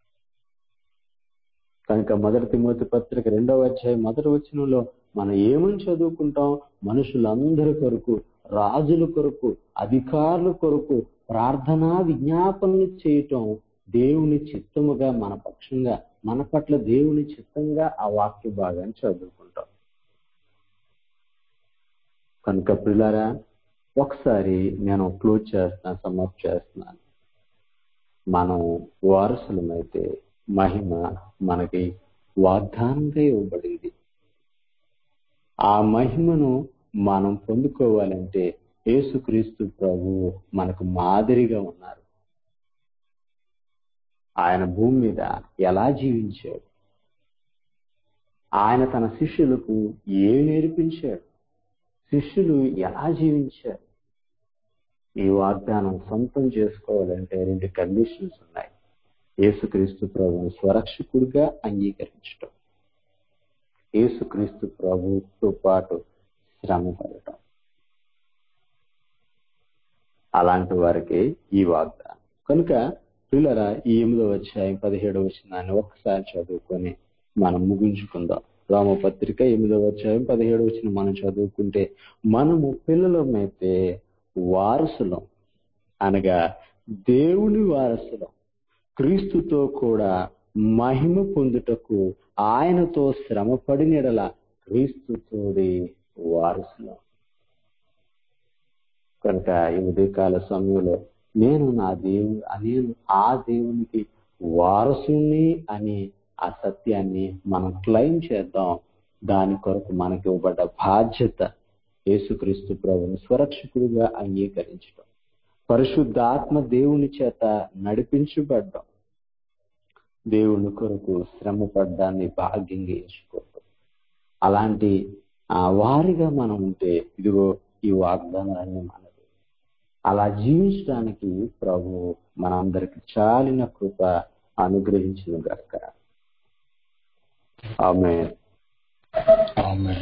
కనుక మొదటి తిమోతి పత్రిక రెండవ అధ్యాయం మొదటి వచనంలో మనం ఏమని చదువుకుంటాం మనుషులందరి కొరకు రాజుల కొరకు అధికారుల కొరకు ప్రార్థనా విజ్ఞాపనలు చేయటం దేవుని చిత్తముగా మన పక్షంగా మన పట్ల దేవుని చిత్తంగా ఆ వాక్య భాగాన్ని చదువుకుంటాం కనుక పిల్లరా ఒకసారి నేను క్లోజ్ చేస్తున్నాను సమాప్తి చేస్తున్నాను మనం వారసులమైతే మహిమ మనకి వాగ్దానంగా ఇవ్వబడింది ఆ మహిమను మనం పొందుకోవాలంటే యేసుక్రీస్తు ప్రభు మనకు మాదిరిగా ఉన్నారు ఆయన భూమి మీద ఎలా జీవించాడు ఆయన తన శిష్యులకు ఏమి నేర్పించాడు శిష్యులు ఎలా జీవించారు ఈ వాగ్దానం సొంతం చేసుకోవాలంటే రెండు కండిషన్స్ ఉన్నాయి యేసుక్రీస్తు ప్రభుని స్వరక్షకుడిగా అంగీకరించటం యేసుక్రీస్తు ప్రభుతో పాటు శ్రమ పడటం అలాంటి వారికి ఈ వాగ్దానం కనుక పిల్లరా ఈ ఎనిమిదవ అధ్యాయం పదిహేడవ వచనాన్ని ఒక్కసారి చదువుకొని మనం ముగించుకుందాం రామపత్రిక ఎనిమిదవ అధ్యాయం పదిహేడవ వచ్చిన మనం చదువుకుంటే మనము పిల్లలమైతే వారసులం అనగా దేవుని వారసులం క్రీస్తుతో కూడా మహిమ పొందుటకు ఆయనతో శ్రమ పడినెడల క్రీస్తుతోడి వారసులం కనుక ఈ ఉదయకాల సమయంలో నేను నా దేవు నేను ఆ దేవునికి వారసుని అని ఆ సత్యాన్ని మనం క్లెయిమ్ చేద్దాం దాని కొరకు మనకి ఇవ్వబడ్డ బాధ్యత యేసుక్రీస్తు ప్రభుని సురక్షకుడిగా అంగీకరించడం పరిశుద్ధాత్మ దేవుని చేత నడిపించబడ్డం దేవుని కొరకు శ్రమ పడ్డాన్ని భాగ్యంగా ఎంచుకోవడం అలాంటి ఆ వారిగా మనం ఉంటే ఇదిగో ఈ వాగ్దానాన్ని మనది అలా జీవించడానికి ప్రభు మనందరికి చాలిన కృప అనుగ్రహించిన గాక ఆమె ఆమేన్.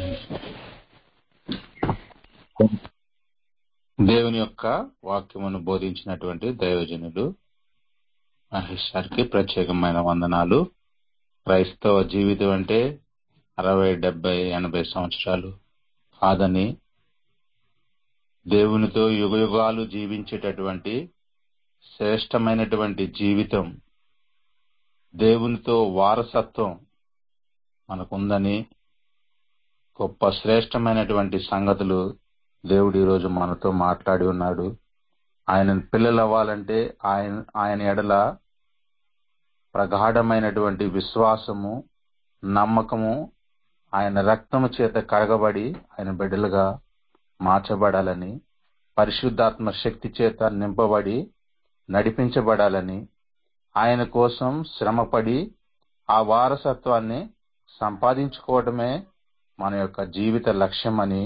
దేవుని యొక్క వాక్యమును బోధించినటువంటి దైవజనులు మహేష్ గారికి ప్రత్యేకమైన వందనాలు క్రైస్తవ జీవితం అంటే అరవై డెబ్బై ఎనభై సంవత్సరాలు కాదని దేవునితో యుగ యుగాలు జీవించేటటువంటి శ్రేష్టమైనటువంటి జీవితం దేవునితో వారసత్వం మనకుందని గొప్ప శ్రేష్టమైనటువంటి సంగతులు దేవుడు ఈరోజు మనతో మాట్లాడి ఉన్నాడు ఆయన పిల్లలు అవ్వాలంటే ఆయన ఆయన ఎడల ప్రగాఢమైనటువంటి విశ్వాసము నమ్మకము ఆయన రక్తము చేత కరగబడి ఆయన బిడ్డలుగా మార్చబడాలని పరిశుద్ధాత్మ శక్తి చేత నింపబడి నడిపించబడాలని ఆయన కోసం శ్రమపడి ఆ వారసత్వాన్ని సంపాదించుకోవటమే మన యొక్క జీవిత లక్ష్యం అని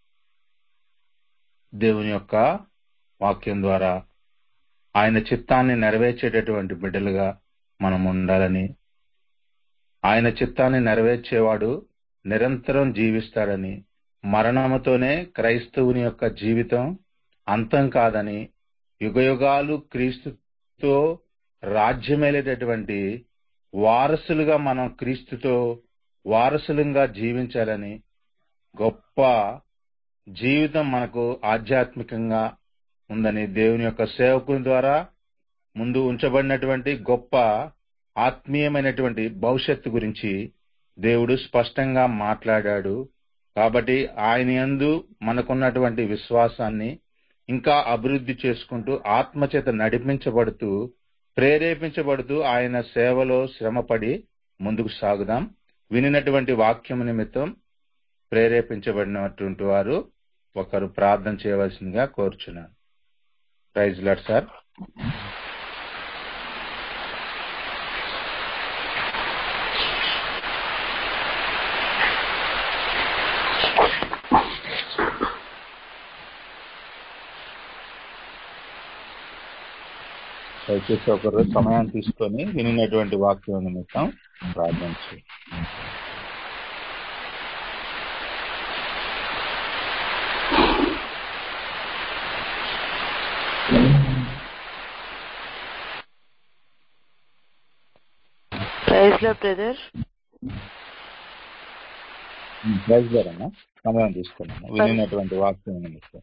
దేవుని యొక్క వాక్యం ద్వారా ఆయన చిత్తాన్ని నెరవేర్చేటటువంటి బిడ్డలుగా మనం ఉండాలని ఆయన చిత్తాన్ని నెరవేర్చేవాడు నిరంతరం జీవిస్తాడని మరణముతోనే క్రైస్తవుని యొక్క జీవితం అంతం కాదని యుగయుగాలు క్రీస్తుతో రాజ్యమేలేటటువంటి వారసులుగా మనం క్రీస్తుతో వారసులంగా జీవించాలని గొప్ప జీవితం మనకు ఆధ్యాత్మికంగా ఉందని దేవుని యొక్క సేవకుని ద్వారా ముందు ఉంచబడినటువంటి గొప్ప ఆత్మీయమైనటువంటి భవిష్యత్తు గురించి దేవుడు స్పష్టంగా మాట్లాడాడు కాబట్టి ఆయన యందు మనకున్నటువంటి విశ్వాసాన్ని ఇంకా అభివృద్ధి చేసుకుంటూ ఆత్మచేత నడిపించబడుతూ ప్రేరేపించబడుతూ ఆయన సేవలో శ్రమపడి ముందుకు సాగుదాం వినినటువంటి వాక్యం నిమిత్తం ప్రేరేపించబడినటువంటి వారు ఒకరు ప్రార్థన చేయవలసిందిగా కోరుచున్నాను ప్రైజ్ లాడ్ సార్ దయచేసి ఒకరు సమయాన్ని తీసుకొని వినినటువంటి వాక్యం నిమిత్తం ప్రార్థన చేయండి ప్రైజ్ లో బ్రదర్ ప్రైజ్ లాడ్ అన్న సమయం తీసుకున్నాను వినినటువంటి వాక్యం నిమిత్తం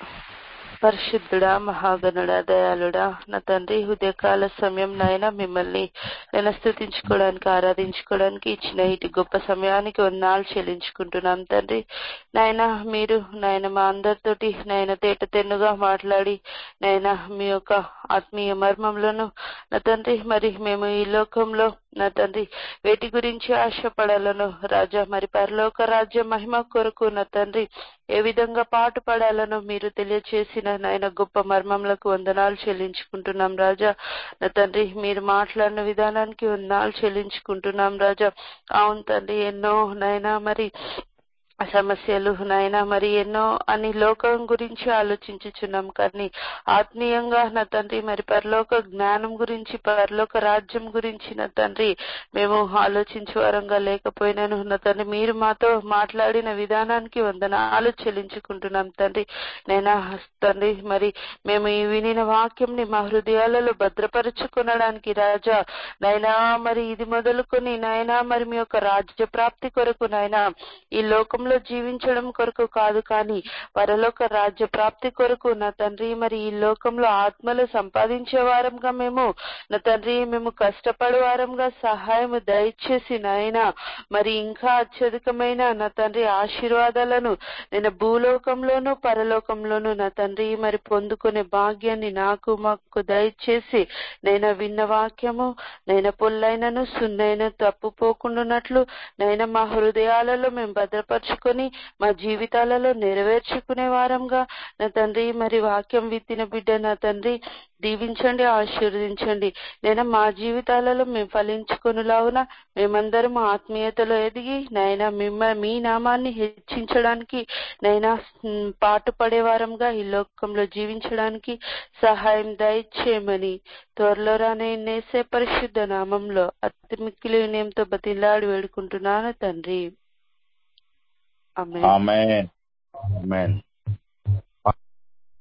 పరిశుద్ధుడా మహాగణుడా దయాళుడా నా తండ్రి హృదయకాల సమయం నాయన మిమ్మల్ని నేను స్థుతించుకోవడానికి ఆరాధించుకోవడానికి ఇచ్చిన ఇటు గొప్ప సమయానికి వందనాలు చెల్లించుకుంటున్నాం తండ్రి నాయన మీరు నాయన మా అందరితోటి నాయన తేట తెన్నుగా మాట్లాడి నాయన మీ యొక్క ఆత్మీయ మర్మంలోను నా తండ్రి మరి మేము ఈ లోకంలో నా తండ్రి వేటి గురించి ఆశపడాలను రాజా మరి పరలోక రాజ్య మహిమ కొరకు నా తండ్రి ఏ విధంగా పాటు పడాలను మీరు తెలియచేసిన నాయన గొప్ప మర్మములకు వందనాలు చెల్లించుకుంటున్నాం రాజా నా తండ్రి మీరు మాట్లాడిన విధానానికి వందనాలు చెల్లించుకుంటున్నాం రాజా అవును తండ్రి ఎన్నో నాయన మరి సమస్యలు నాయన మరి ఎన్నో అని లోకం గురించి ఆలోచించుచున్నాం కానీ ఆత్మీయంగా నా తండ్రి మరి పరలోక జ్ఞానం గురించి పరలోక రాజ్యం గురించి నా తండ్రి మేము ఆలోచించే వారంగా లేకపోయినాను నా తండ్రి మీరు మాతో మాట్లాడిన విధానానికి వందనాలు చెల్లించుకుంటున్నాం తండ్రి నైనా తండ్రి మరి మేము ఈ వినిన వాక్యంని మా హృదయాలలో భద్రపరుచుకునడానికి రాజా నైనా మరి ఇది మొదలుకొని నాయనా మరి మీ యొక్క రాజ్య ప్రాప్తి కొరకు నాయనా ఈ లోకంలో జీవించడం కొరకు కాదు కానీ పరలోక రాజ్య ప్రాప్తి కొరకు నా తండ్రి మరి ఈ లోకంలో ఆత్మలు సంపాదించే వారంగా మేము నా తండ్రి మేము కష్టపడే వారంగా సహాయం దయచేసి నాయన మరి ఇంకా అత్యధికమైన నా తండ్రి ఆశీర్వాదాలను నేను భూలోకంలోను పరలోకంలోను నా తండ్రి మరి పొందుకునే భాగ్యాన్ని నాకు మాకు దయచేసి నేను విన్న వాక్యము నేను పొల్లైనను సున్నైన తప్పుపోకుండానట్లు నైనా మా హృదయాలలో మేము భద్రపరుచుకొని మా జీవితాలలో నెరవేర్చుకునే వారంగా నా తండ్రి మరి వాక్యం విత్తిన బిడ్డ నా తండ్రి దీవించండి ఆశీర్వదించండి నేను మా జీవితాలలో మేము ఫలించుకునిలాగున మేమందరం ఆత్మీయతలో ఎదిగి నైనా మిమ్మ మీ నామాన్ని హెచ్చించడానికి నైనా పాటు పడేవారంగా ఈ లోకంలో జీవించడానికి సహాయం దయచేయమని త్వరలో రానే నేసే పరిశుద్ధ నామంలో అతి మిక్కిలి వినయంతో బతిలాడి వేడుకుంటున్నాను తండ్రి ఆమె ఆమెన్ ఆమెన్